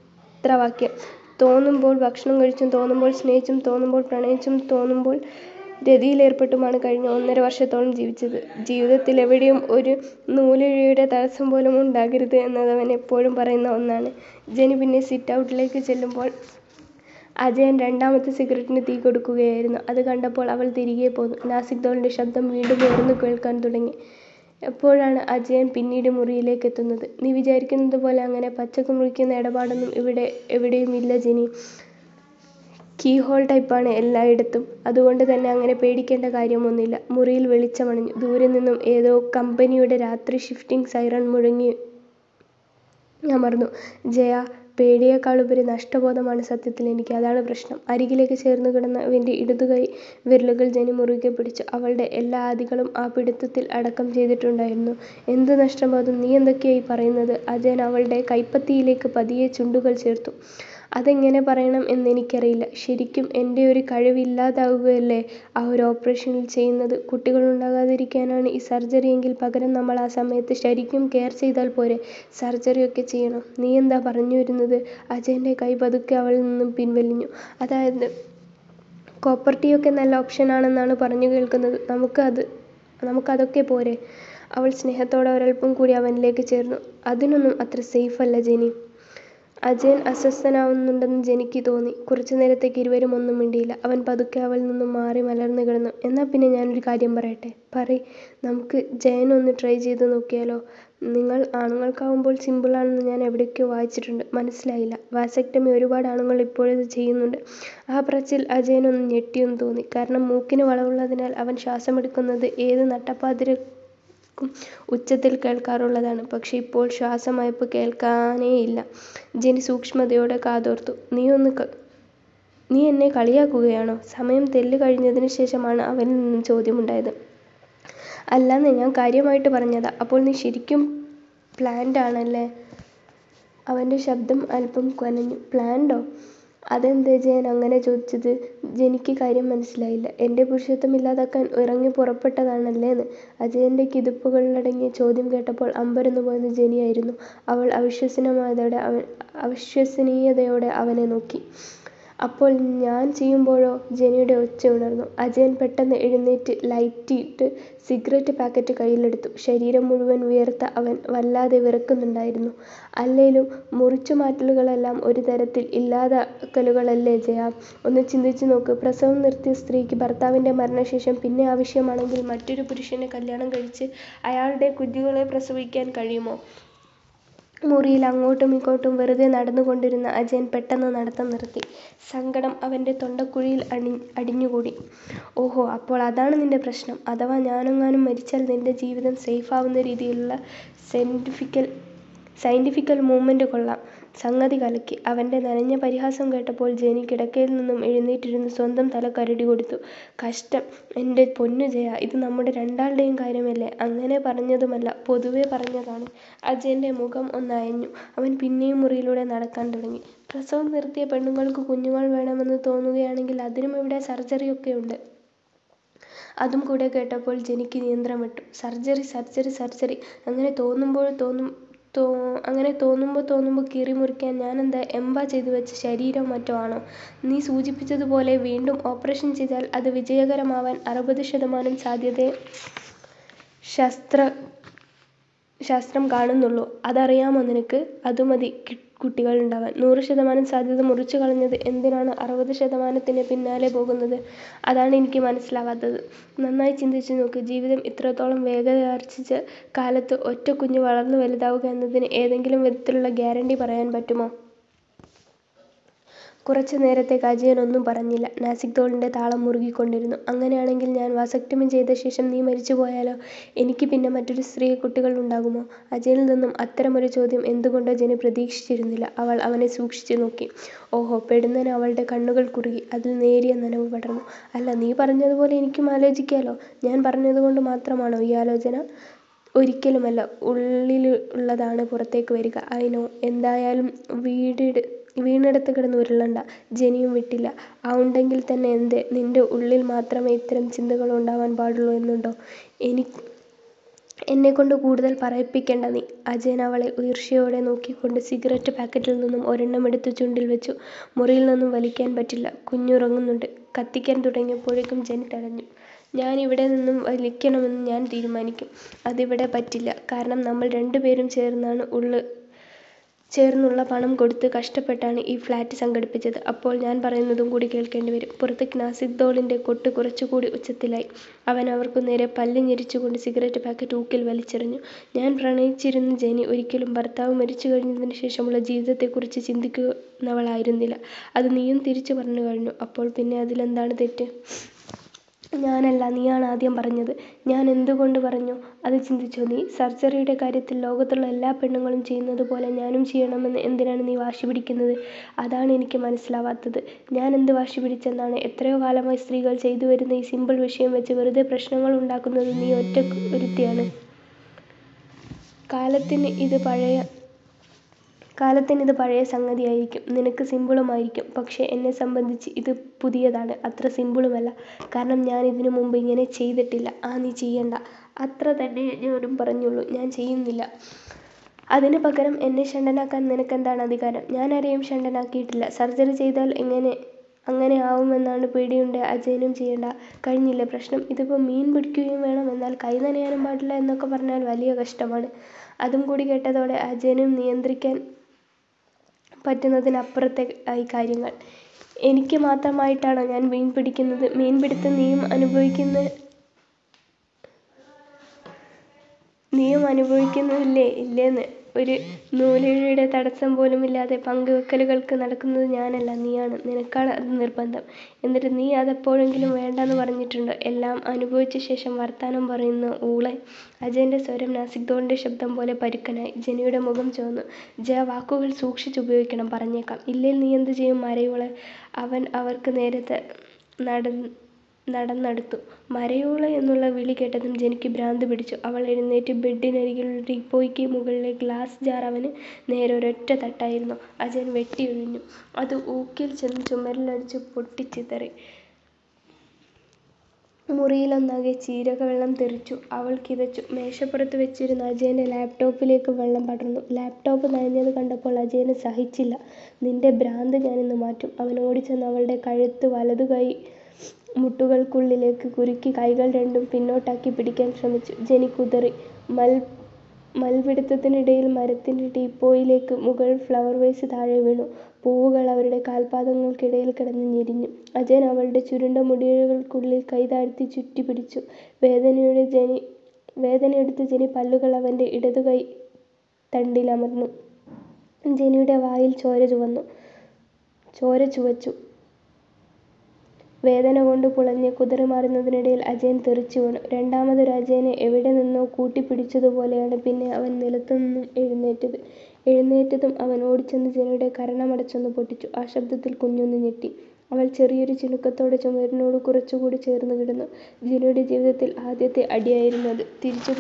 സൂത്രവാക്യം. തോന്നുമ്പോൾ ഭക്ഷണം കഴിച്ചും തോന്നുമ്പോൾ സ്നേഹിച്ചും തോന്നുമ്പോൾ പ്രണയിച്ചും തോന്നുമ്പോൾ രതിയിലേർപ്പെട്ടുമാണ് കഴിഞ്ഞ ഒന്നര വർഷത്തോളം ജീവിച്ചത്. ജീവിതത്തിലെവിടെയും ഒരു നൂലിഴയുടെ തടസ്സം പോലും ഉണ്ടാകരുത് എന്നത് അവൻ എപ്പോഴും പറയുന്ന ഒന്നാണ്. ജെനി പിന്നെ സിറ്റ് ഔട്ടിലേക്ക് ചെല്ലുമ്പോൾ അജയൻ രണ്ടാമത്തെ സിഗരറ്റിന് തീ കൊടുക്കുകയായിരുന്നു. അത് കണ്ടപ്പോൾ അവൾ തിരികെ പോന്നു. നാസിക് ധോളിന്റെ ശബ്ദം വീണ്ടും ഉയർന്നു കേൾക്കാൻ തുടങ്ങി. അപ്പോഴാണ് അജയൻ പിന്നീട് മുറിയിലേക്കെത്തുന്നത്. "നീ വിചാരിക്കുന്നത് പോലെ അങ്ങനെ പച്ചക്ക് മുറിക്കുന്ന ഇടപാടൊന്നും ഇവിടെ എവിടെയും ഇല്ല ജെനി. കീഹോൾ ടൈപ്പാണ് എല്ലായിടത്തും. അതുകൊണ്ട് തന്നെ അങ്ങനെ പേടിക്കേണ്ട കാര്യമൊന്നുമില്ല. " മുറിയിൽ വെളിച്ചമണഞ്ഞു. ദൂരെ നിന്നും ഏതോ കമ്പനിയുടെ രാത്രി ഷിഫ്റ്റിംഗ് സൈറൺ മുഴങ്ങിയമർന്നു. "ജയാ, പേടിയേക്കാളുപരി നഷ്ടബോധമാണ് സത്യത്തിൽ എനിക്ക്. അതാണ് പ്രശ്നം. " അരികിലേക്ക് ചേർന്നുകിടന്ന അവന്റെ ഇടതുകൈ വിരലുകൾ ജെനി മുറുകെ പിടിച്ചു. അവളുടെ എല്ലാ ആധികളും ആ പിടുത്തത്തിൽ അടക്കം ചെയ്തിട്ടുണ്ടായിരുന്നു. "എന്ത് നഷ്ടബോധം? നീ എന്തൊക്കെയാ ഈ പറയുന്നത്? " അജയൻ അവളുടെ കൈപ്പത്തിയിലേക്ക് പതിയെ ചുണ്ടുകൾ ചേർത്തു. "അതെങ്ങനെ പറയണം എന്നെനിക്കറിയില്ല. ശരിക്കും എന്റെ ഒരു കഴിവ് ഇല്ലാതാക്കുകയല്ലേ ആ ഒരു ഓപ്പറേഷനിൽ ചെയ്യുന്നത്. കുട്ടികളുണ്ടാകാതിരിക്കാനാണ് ഈ സർജറി എങ്കിൽ പകരം നമ്മൾ ആ സമയത്ത് ശരിക്കും കെയർ ചെയ്താൽ പോരെ. സർജറി ഒക്കെ ചെയ്യണോ? നീ എന്താ പറഞ്ഞു വരുന്നത്? " അജയന്റെ കൈ പതുക്കെ അവളിൽ നിന്നും പിൻവലിഞ്ഞു. "അതായത് കോപ്പർടിയൊക്കെ നല്ല ഓപ്ഷനാണെന്നാണ് പറഞ്ഞു കേൾക്കുന്നത്. നമുക്ക് അതൊക്കെ പോരെ? " അവൾ സ്നേഹത്തോടെ ഒരൽപ്പം കൂടി അവനിലേക്ക് ചേർന്നു. "അതിനൊന്നും അത്ര സേഫ് അല്ല ജെനി. " അജയൻ അസ്വസ്ഥനാവുന്നുണ്ടെന്ന് ജെനിക്ക് തോന്നി. കുറച്ചു നേരത്തേക്ക് ഇരുവരും ഒന്നും മിണ്ടിയില്ല. അവൻ പതുക്കെ അവളിൽ നിന്നും മാറി മലർന്നു കിടന്നു. "എന്നാ പിന്നെ ഞാനൊരു കാര്യം പറയട്ടെ? " "പറയ്. " "നമുക്ക് ജയനെ ഒന്ന് ട്രൈ ചെയ്ത് നോക്കിയാലോ? നിങ്ങൾ ആണുങ്ങൾക്കാവുമ്പോൾ സിമ്പിളാണെന്ന് ഞാൻ എവിടെയൊക്കെയോ വായിച്ചിട്ടുണ്ട്. " "മനസ്സിലായില്ല. " "വാസെക്ടമി ഒരുപാട് ആണുങ്ങൾ ഇപ്പോഴിത് ചെയ്യുന്നുണ്ട്. " ആ പറച്ചിൽ അജയന് ഒന്ന് ഞെട്ടിയെന്നു തോന്നി. കാരണം മൂക്കിന് വളവുള്ളതിനാൽ അവൻ ശ്വാസമെടുക്കുന്നത് ഏത് നട്ടപ്പാതിരക്കും ഉച്ചത്തിൽ കേൾക്കാറുള്ളതാണ്. പക്ഷേ ഇപ്പോൾ ശ്വാസമയപ്പ് കേൾക്കാനേയില്ല. ജെനി സൂക്ഷ്മതയോടെ കാതോർത്തു. "നീ എന്നെ കളിയാക്കുകയാണോ? " സമയം തെല്ല് കഴിഞ്ഞതിനു ശേഷമാണ് അവനിൽ നിന്നും ചോദ്യമുണ്ടായത്. "അല്ലാന്നേ, ഞാൻ കാര്യമായിട്ട് പറഞ്ഞതാ. " "അപ്പോൾ നീ ശരിക്കും പ്ലാൻഡ് ആണല്ലേ? " അവന്റെ ശബ്ദം അൽപ്പം കനഞ്ഞു. "പ്ലാൻഡോ? അതെന്തേ ജയൻ അങ്ങനെ ചോദിച്ചത്? " ജെനിക്ക് കാര്യം മനസ്സിലായില്ല. "എന്റെ പുരുഷത്വം ഇല്ലാതാക്കാൻ ഇറങ്ങിപ്പുറപ്പെട്ടതാണല്ലേന്ന്? " അജയന്റെ കിതപ്പുകളടങ്ങിയ ചോദ്യം കേട്ടപ്പോൾ അമ്പരന്നു പോയത് ജെനിയായിരുന്നു. അവൾ അവിശ്വസനീയതയോടെ അവനെ നോക്കി. "അപ്പോൾ ഞാൻ ചെയ്യുമ്പോഴോ? " ജെനിയുടെ ഒച്ച ഉണർന്നു. അജയൻ പെട്ടെന്ന് എഴുന്നേറ്റ് ലൈറ്റിട്ട് സിഗരറ്റ് പാക്കറ്റ് കയ്യിലെടുത്തു. ശരീരം മുഴുവൻ വിയർത്ത അവൻ വല്ലാതെ വിറയ്ക്കുന്നുണ്ടായിരുന്നു. "അല്ലേലും മുറിച്ചുമാറ്റലുകളെല്ലാം ഒരു തരത്തിൽ ഇല്ലാതാക്കലുകളല്ലേ ജയാ? ഒന്ന് ചിന്തിച്ചു നോക്ക്. പ്രസവം നിർത്തിയ സ്ത്രീക്ക് ഭർത്താവിന്റെ മരണശേഷം പിന്നെ ആവശ്യമാണെങ്കിൽ മറ്റൊരു പുരുഷനെ കല്യാണം കഴിച്ച് അയാളുടെ കുഞ്ഞുങ്ങളെ പ്രസവിക്കാൻ കഴിയുമോ? " മുറിയിൽ അങ്ങോട്ടുമിങ്ങോട്ടും വെറുതെ നടന്നുകൊണ്ടിരുന്ന അജയൻ പെട്ടെന്ന് നടത്തം നിർത്തി. സങ്കടം അവന്റെ തൊണ്ടക്കുഴിയിൽ അടിഞ്ഞുകൂടി. "ഓഹോ, അപ്പോൾ അതാണ് നിന്റെ പ്രശ്നം. അഥവാ ഞാനെങ്ങാനും മരിച്ചാൽ നിന്റെ ജീവിതം സേഫാവുന്ന രീതിയിലുള്ള സയന്റിഫിക്കൽ മൂവ്മെന്റ് കൊള്ളാം. " സംഗതി കലക്കി. അവന്റെ നനഞ്ഞ പരിഹാസം കേട്ടപ്പോൾ ജെനി കിടക്കയിൽ നിന്നും എഴുന്നേറ്റിരുന്ന് സ്വന്തം തലക്ക് അരുടി കൊടുത്തു. "കഷ്ടം. എന്റെ പൊന്നു ജയാ, ഇത് നമ്മുടെ രണ്ടാളുടെയും കാര്യമല്ലേ? " "അങ്ങനെ പറഞ്ഞതുമല്ല. പൊതുവേ പറഞ്ഞതാണ്. " അജയന്റെ മുഖം ഒന്ന് അയഞ്ഞു. അവൻ പിന്നെയും മുറിയിലൂടെ നടക്കാൻ തുടങ്ങി. "പ്രസവം നിർത്തിയ പെണ്ണുങ്ങൾക്ക് കുഞ്ഞുങ്ങൾ വേണമെന്ന് തോന്നുകയാണെങ്കിൽ അതിനും ഇവിടെ സർജറി ഒക്കെയുണ്ട്. " അതും കൂടെ കേട്ടപ്പോൾ ജെനിക്ക് നിയന്ത്രണം വിട്ടു. "സർജറി സർജറി സർജറി അങ്ങനെ തോന്നുമ്പോ തോന്നുമ്പോ കീറി മുറിക്കാൻ ഞാനെന്താ എംബാ ചെയ്തുവെച്ച ശരീരോ മറ്റോ ആണോ? നീ സൂചിപ്പിച്ചതുപോലെ വീണ്ടും ഓപ്പറേഷൻ ചെയ്താൽ അത് വിജയകരമാവാൻ അറുപത് ശതമാനം സാധ്യതയേ ശാസ്ത്രം കാണുന്നുള്ളൂ. അതറിയാമോ നിനക്ക്? അതുമതി കുട്ടികളുണ്ടാവാൻ. നൂറ് ശതമാനം സാധ്യത മുറിച്ചുകളഞ്ഞത് എന്തിനാണ് അറുപത് ശതമാനത്തിന് പിന്നാലെ പോകുന്നത്? അതാണ് എനിക്ക് മനസ്സിലാവാത്തത്. നന്നായി ചിന്തിച്ചു നോക്ക്. ജീവിതം ഇത്രത്തോളം വേഗതയാർജിച്ച കാലത്ത് ഒറ്റ കുഞ്ഞ് വളർന്നു വലുതാവുക എന്നതിന് ഏതെങ്കിലും വിധത്തിലുള്ള ഗ്യാരണ്ടി പറയാൻ പറ്റുമോ? " കുറച്ചു നേരത്തേക്ക് അജയൻ ഒന്നും പറഞ്ഞില്ല. നാസിക് ധോളിന്റെ താളം മുറുകിക്കൊണ്ടിരുന്നു. "അങ്ങനെയാണെങ്കിൽ ഞാൻ വാസെക്ടമി ചെയ്ത ശേഷം നീ മരിച്ചുപോയാലോ? എനിക്ക് പിന്നെ മറ്റൊരു സ്ത്രീയെ കുട്ടികൾ ഉണ്ടാകുമോ? " അജയനിൽ നിന്നും അത്തരമൊരു ചോദ്യം എന്തുകൊണ്ടോ ജെനി പ്രതീക്ഷിച്ചിരുന്നില്ല. അവൾ അവനെ സൂക്ഷിച്ചു നോക്കി. "ഓഹോ. " പെടുന്നനെ അവളുടെ കണ്ണുകൾ കുറുകി. അതിൽ നേരിയ നനവ് പടർന്നു. "അല്ല, നീ പറഞ്ഞതുപോലെ എനിക്കും ആലോചിക്കാലോ. ഞാൻ പറഞ്ഞതുകൊണ്ട് മാത്രമാണോ ഈ ആലോചന? " "ഒരിക്കലുമല്ല. ഉള്ളിലുള്ളതാണ് പുറത്തേക്ക് വരിക. " "ഐ നോ. എന്തായാലും വീണിടത്ത് കിടന്ന് ഉരുളണ്ട. " ജെനിയും വിട്ടില്ല. "ആ ഉണ്ടെങ്കിൽ തന്നെ എന്തേ? നിന്റെ ഉള്ളിൽ മാത്രമേ ഇത്തരം ചിന്തകൾ ഉണ്ടാവാൻ പാടുള്ളൂ എന്നുണ്ടോ? എന്നെക്കൊണ്ട് കൂടുതൽ പറയിപ്പിക്കണ്ട നീ. " അജയൻ അവളെ ഈർഷ്യയോടെ നോക്കിക്കൊണ്ട് സിഗരറ്റ് പാക്കറ്റിൽ നിന്നും ഒരെണ്ണമെടുത്ത് ചുണ്ടിൽ വെച്ചു. "മുറിയിൽ നിന്നും വലിക്കാൻ പറ്റില്ല. കുഞ്ഞുറങ്ങുന്നുണ്ട്. കത്തിക്കാൻ തുടങ്ങിയപ്പോഴേക്കും ജെനി തടഞ്ഞു. "ഞാൻ ഇവിടെ നിന്ന് വലിക്കണമെന്ന് ഞാൻ തീരുമാനിക്കും. അതിവിടെ പറ്റില്ല. കാരണം നമ്മൾ രണ്ടുപേരും ചേർന്നുള്ള പണം കൊടുത്ത് കഷ്ടപ്പെട്ടാണ് ഈ ഫ്ലാറ്റ് സംഘടിപ്പിച്ചത്. അപ്പോൾ ഞാൻ പറയുന്നതും കൂടി കേൾക്കേണ്ടിവരും. " പുറത്ത് നാസിഗ്ദോളിന്റെ കൊട്ട് കുറച്ചുകൂടി ഉച്ചത്തിലായി. അവൻ അവർക്കുനേരെ പല്ല് ഞെരിച്ചുകൊണ്ട് സിഗരറ്റ് പാക്കറ്റ് ഊക്കിൽ വലിച്ചെറിഞ്ഞു. "ഞാൻ പ്രണയിച്ചിരുന്ന ജെനി ഒരിക്കലും ഭർത്താവ് മരിച്ചുകഴിഞ്ഞതിനുശേഷമുള്ള ജീവിതത്തെക്കുറിച്ച് ചിന്തിക്കുന്നവളായിരുന്നില്ല. അത് നീയും തിരിച്ചു പറഞ്ഞുകഴിഞ്ഞു. അപ്പോൾ പിന്നെ അതിലെന്താണ് തെറ്റ്? " "ഞാനല്ല, നീയാണ് ആദ്യം പറഞ്ഞത്. " "ഞാൻ എന്തുകൊണ്ട് പറഞ്ഞു? അത് ചിന്തിച്ചോ നീ? സർജറിയുടെ കാര്യത്തിൽ ലോകത്തുള്ള എല്ലാ പെണ്ണുങ്ങളും ചെയ്യുന്നതുപോലെ ഞാനും ചെയ്യണമെന്ന് എന്തിനാണ് നീ വാശിപിടിക്കുന്നത്? അതാണ് എനിക്ക് മനസ്സിലാവാത്തത്. " "ഞാനെന്ത് വാശിപിടിച്ചെന്നാണ്? എത്രയോ കാലമായി സ്ത്രീകൾ ചെയ്തുവരുന്ന ഈ സിമ്പിൾ വിഷയം വെച്ച് വെറുതെ പ്രശ്നങ്ങളുണ്ടാക്കുന്നത് നീ ഒറ്റയ്ക്കൊരുത്തിയാണ്. കാലത്തിന് ഇത് പഴയ സംഗതിയായിരിക്കും. നിനക്ക് സിമ്പിളുമായിരിക്കും. പക്ഷേ, എന്നെ സംബന്ധിച്ച് ഇത് പുതിയതാണ്. അത്ര സിമ്പിളുമല്ല. കാരണം ഞാൻ ഇതിനു മുമ്പ് ഇങ്ങനെ ചെയ്തിട്ടില്ല. " "ആ, നീ ചെയ്യണ്ട. " "അത്രതന്നെയേ ഞാനും പറഞ്ഞുള്ളൂ. ഞാൻ ചെയ്യുന്നില്ല. അതിന് പകരം എന്നെ ഷണ്ടനാക്കാൻ നിനക്കെന്താണ് അധികാരം? " "ഞാനാരെയും ഷണ്ടനാക്കിയിട്ടില്ല. സർജറി ചെയ്താൽ അങ്ങനെ ആവുമെന്നാണ് പേടിയുണ്ടേ അജയനും ചെയ്യണ്ട. " "കഴിഞ്ഞില്ലേ പ്രശ്നം? ഇതിപ്പോ മീൻ പിടിക്കുകയും വേണം, എന്നാൽ കൈ നനയാനും പാടില്ല എന്നൊക്കെ പറഞ്ഞാൽ വലിയ കഷ്ടമാണ്. " അതും കൂടി കേട്ടതോടെ അജയന് നിയന്ത്രിക്കാൻ പറ്റുന്നതിനപ്പുറത്തായി കാര്യങ്ങൾ. "എനിക്ക് മാത്രമായിട്ടാണോ ഞാൻ മീൻ പിടിക്കുന്നത്? മീൻപിടിത്തം നീയും അനുഭവിക്കുന്നില്ലേ? " "ഇല്ലേന്ന്. ഒരു നൂലിഴയുടെ തടസ്സം പോലുമില്ലാതെ പങ്കുവെക്കലുകൾക്ക് നടക്കുന്നത് ഞാനല്ല, നീയാണ്. നിനക്കാണ് അത് നിർബന്ധം. എന്നിട്ട് നീ അതെപ്പോഴെങ്കിലും വേണ്ടാന്ന് പറഞ്ഞിട്ടുണ്ടോ? " "എല്ലാം അനുഭവിച്ചശേഷം വർത്താനം പറയുന്ന ഊളേ. " അജയന്റെ സ്വരം നാസിഗ്ദോളിന്റെ ശബ്ദം പോലെ പരുക്കനായി. ജെനിയുടെ മുഖം ചുവന്നു. "ജയ, വാക്കുകൾ സൂക്ഷിച്ചുപയോഗിക്കണം. പറഞ്ഞേക്കാം. " "ഇല്ലേൽ നീ എന്ത് ചെയ്യും മരയൂളേ? " അവൻ അവർക്ക് നേരെ നടന്നടുത്തു. മരയൂളേ എന്നുള്ള വിളി കേട്ടതും ജെനിക്ക് ഭ്രാന്ത് പിടിച്ചു. അവൾ എഴുന്നേറ്റ് ബെഡിനരികിലുള്ള ടീപ്പോയിക്ക് മുകളിലെ ഗ്ലാസ് ജാർ അവന് നേരെ ഒരൊറ്റ തട്ടായിരുന്നു. അജയൻ വെട്ടിയൊഴിഞ്ഞു. അത് ഊക്കിൽ ചെന്ന് ചുമരിലടിച്ച് പൊട്ടിച്ചിതറി. മുറിയിലൊന്നാകെ ജീരകവെള്ളം തെറിച്ചു. അവൾ കിതച്ചു. മേശപ്പുറത്ത് വെച്ചിരുന്ന അജയന്റെ ലാപ്ടോപ്പിലേക്ക് വെള്ളം പടർന്നു. ലാപ്ടോപ്പ് നനഞ്ഞത് കണ്ടപ്പോൾ അജയന് സഹിച്ചില്ല. "നിന്റെ ഭ്രാന്ത് ഞാനിന്ന് മാറ്റും. " അവൻ ഓടിച്ചെന്ന് അവളുടെ കഴുത്ത് വലതു കൈമുട്ടുകൾക്കുള്ളിലേക്ക് കുരുക്കി കൈകൾ രണ്ടും പിന്നോട്ടാക്കി പിടിക്കാൻ ശ്രമിച്ചു. ജെനി കുതറി. മൽപിടുത്തത്തിനിടയിൽ മരത്തിന്റെ ടീപ്പോയിലേക്ക് മുകൾ ഫ്ലവർ വേസ് താഴെ വീണു. പൂവുകൾ അവരുടെ കാൽപാദങ്ങൾക്കിടയിൽ കിടന്ന് ഞെരിഞ്ഞു. അജയൻ അവളുടെ ചുരുണ്ട മുടിയിഴകൾക്കുള്ളിൽ കൈ താഴ്ത്തി ചുറ്റിപ്പിടിച്ചു. വേദനയെടുത്ത് ജെനി പല്ലുകൾ അവന്റെ ഇടതു കൈത്തണ്ടിലമർന്നു. ജെനിയുടെ വായിൽ ചോര ചുവച്ചു. വേദനകൊണ്ട് പുളഞ്ഞ് കുതറിമാറുന്നതിനിടയിൽ അജയൻ തെറിച്ചുവീണു. രണ്ടാമതൊരു അജയനെ എവിടെ നിന്നോ കൂട്ടിപ്പിടിച്ചതുപോലെയാണ് പിന്നെ അവൻ നിലത്തുനിന്നും എഴുന്നേറ്റത്. എഴുന്നേറ്റതും അവൻ ഓടിച്ചെന്ന് ജെനിയുടെ കരണമടച്ചൊന്ന് പൊട്ടിച്ചു. ആ ശബ്ദത്തിൽ കുഞ്ഞൊന്ന് ഞെട്ടി. അവൾ ചെറിയൊരു ചിണുക്കത്തോടെ ചുമരിനോട് കുറച്ചുകൂടി ചേർന്ന് കിടന്നു. ജെനിയുടെ ജീവിതത്തിൽ ആദ്യത്തെ അടിയായിരുന്നു അത്.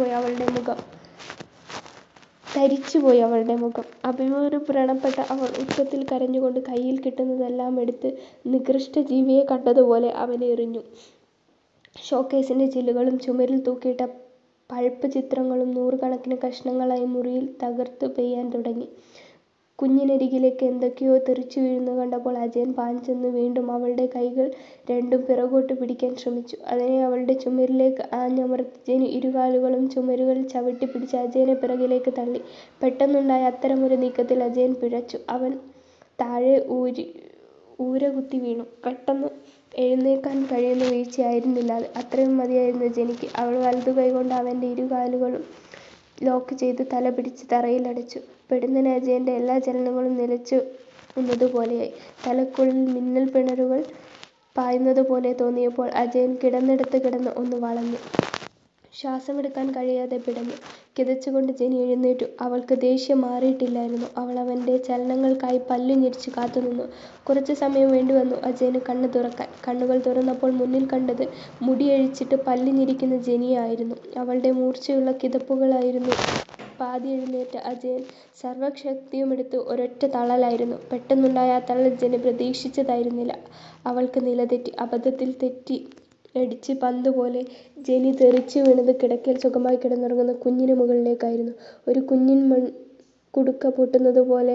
തരിച്ചുപോയി അവളുടെ മുഖം. അഭിമാനം വ്രണപ്പെട്ട അവൾ ഉച്ചത്തിൽ കരഞ്ഞുകൊണ്ട് കൈയിൽ കിട്ടുന്നതെല്ലാം എടുത്ത് നികൃഷ്ടജീവിയെ കണ്ടതുപോലെ അവന് എറിഞ്ഞു. ഷോക്കേസിന്റെ ചില്ലുകളും ചുമരിൽ തൂക്കിയിട്ട പൾപ്പ് ചിത്രങ്ങളും നൂറുകണക്കിന് കഷണങ്ങളായി മുറിയിൽ തകർത്ത് പെയ്യാൻ തുടങ്ങി. കുഞ്ഞിനരികിലേക്ക് എന്തൊക്കെയോ തെറിച്ചുവീഴുന്നത് കണ്ടപ്പോൾ അജയൻ പാഞ്ഞുചെന്ന് വീണ്ടും അവളുടെ കൈകൾ രണ്ടും പിറകോട്ട് പിടിക്കാൻ ശ്രമിച്ചു. അതിനെ അവളുടെ ചുമരിലേക്ക് ആഞ്ഞമർത്തി ജെനി ഇരുകാലുകളും ചുമരുകൾ ചവിട്ടിപ്പിടിച്ച് അജയനെ പിറകിലേക്ക് തള്ളി. പെട്ടെന്നുണ്ടായ അത്തരമൊരു നീക്കത്തിൽ അജയൻ പിഴച്ചു. അവൻ താഴെ ഊരകുത്തി വീണു. പെട്ടെന്ന് എഴുന്നേൽക്കാൻ കഴിയുന്ന വീഴ്ചയായിരുന്നില്ല അത്. അത്രയും മതിയായിരുന്നു ജെനിക്ക്. അവൾ വലതുകൈകൊണ്ട് അവന്റെ ഇരുകാലുകളും ലോക്ക് ചെയ്ത് തല പിടിച്ച് തറയിലടിച്ചു. പൊടുന്നനെ അജയന്റെ എല്ലാ ചലനങ്ങളും നിലച്ചുവന്നതുപോലെയായി. തലയ്ക്കുള്ളിൽ മിന്നൽപ്പിണരുകൾ പായുന്നതുപോലെ തോന്നിയപ്പോൾ അജയൻ കിടന്നിടത്ത് കിടന്ന് ഒന്ന് വളഞ്ഞു. ശ്വാസമെടുക്കാൻ കഴിയാതെ പിടഞ്ഞു. കിതച്ചുകൊണ്ട് ജെനി എഴുന്നേറ്റു. അവൾക്ക് ദേഷ്യം മാറിയിട്ടില്ലായിരുന്നു. അവൾ അവന്റെ ചലനങ്ങൾക്കായി പല്ലു ഞെരിച്ച് കാത്തുനിന്നു. കുറച്ച് സമയം വേണ്ടിവന്നു അജയന് കണ്ണ് തുറക്കാൻ. കണ്ണുകൾ തുറന്നപ്പോൾ മുന്നിൽ കണ്ടത് മുടിയഴിച്ചിട്ട് പല്ല് ഞെരിക്കുന്ന ജെനിയെ ആയിരുന്നു. അവളുടെ മൂർച്ചയുള്ള കിതപ്പുകളറിഞ്ഞ് പാതി എഴുന്നേറ്റ അജയൻ സർവശക്തിയുമെടുത്ത് ഒരൊറ്റ തള്ളലായിരുന്നു. പെട്ടെന്നുണ്ടായ ആ തള്ളൽ ജെനി പ്രതീക്ഷിച്ചതായിരുന്നില്ല. അവൾക്ക് നിലതെറ്റി. അബദ്ധത്തിൽ തെറ്റിയടിച്ച് പന്തുപോലെ ജെനി തെറിച്ചുവീണത് കിടക്കയിൽ സുഖമായി കിടന്നുറങ്ങുന്ന കുഞ്ഞിന് മുകളിലേക്കായിരുന്നു. ഒരു കുഞ്ഞിൻ മൺകുടുക്ക പൊട്ടുന്നതുപോലെ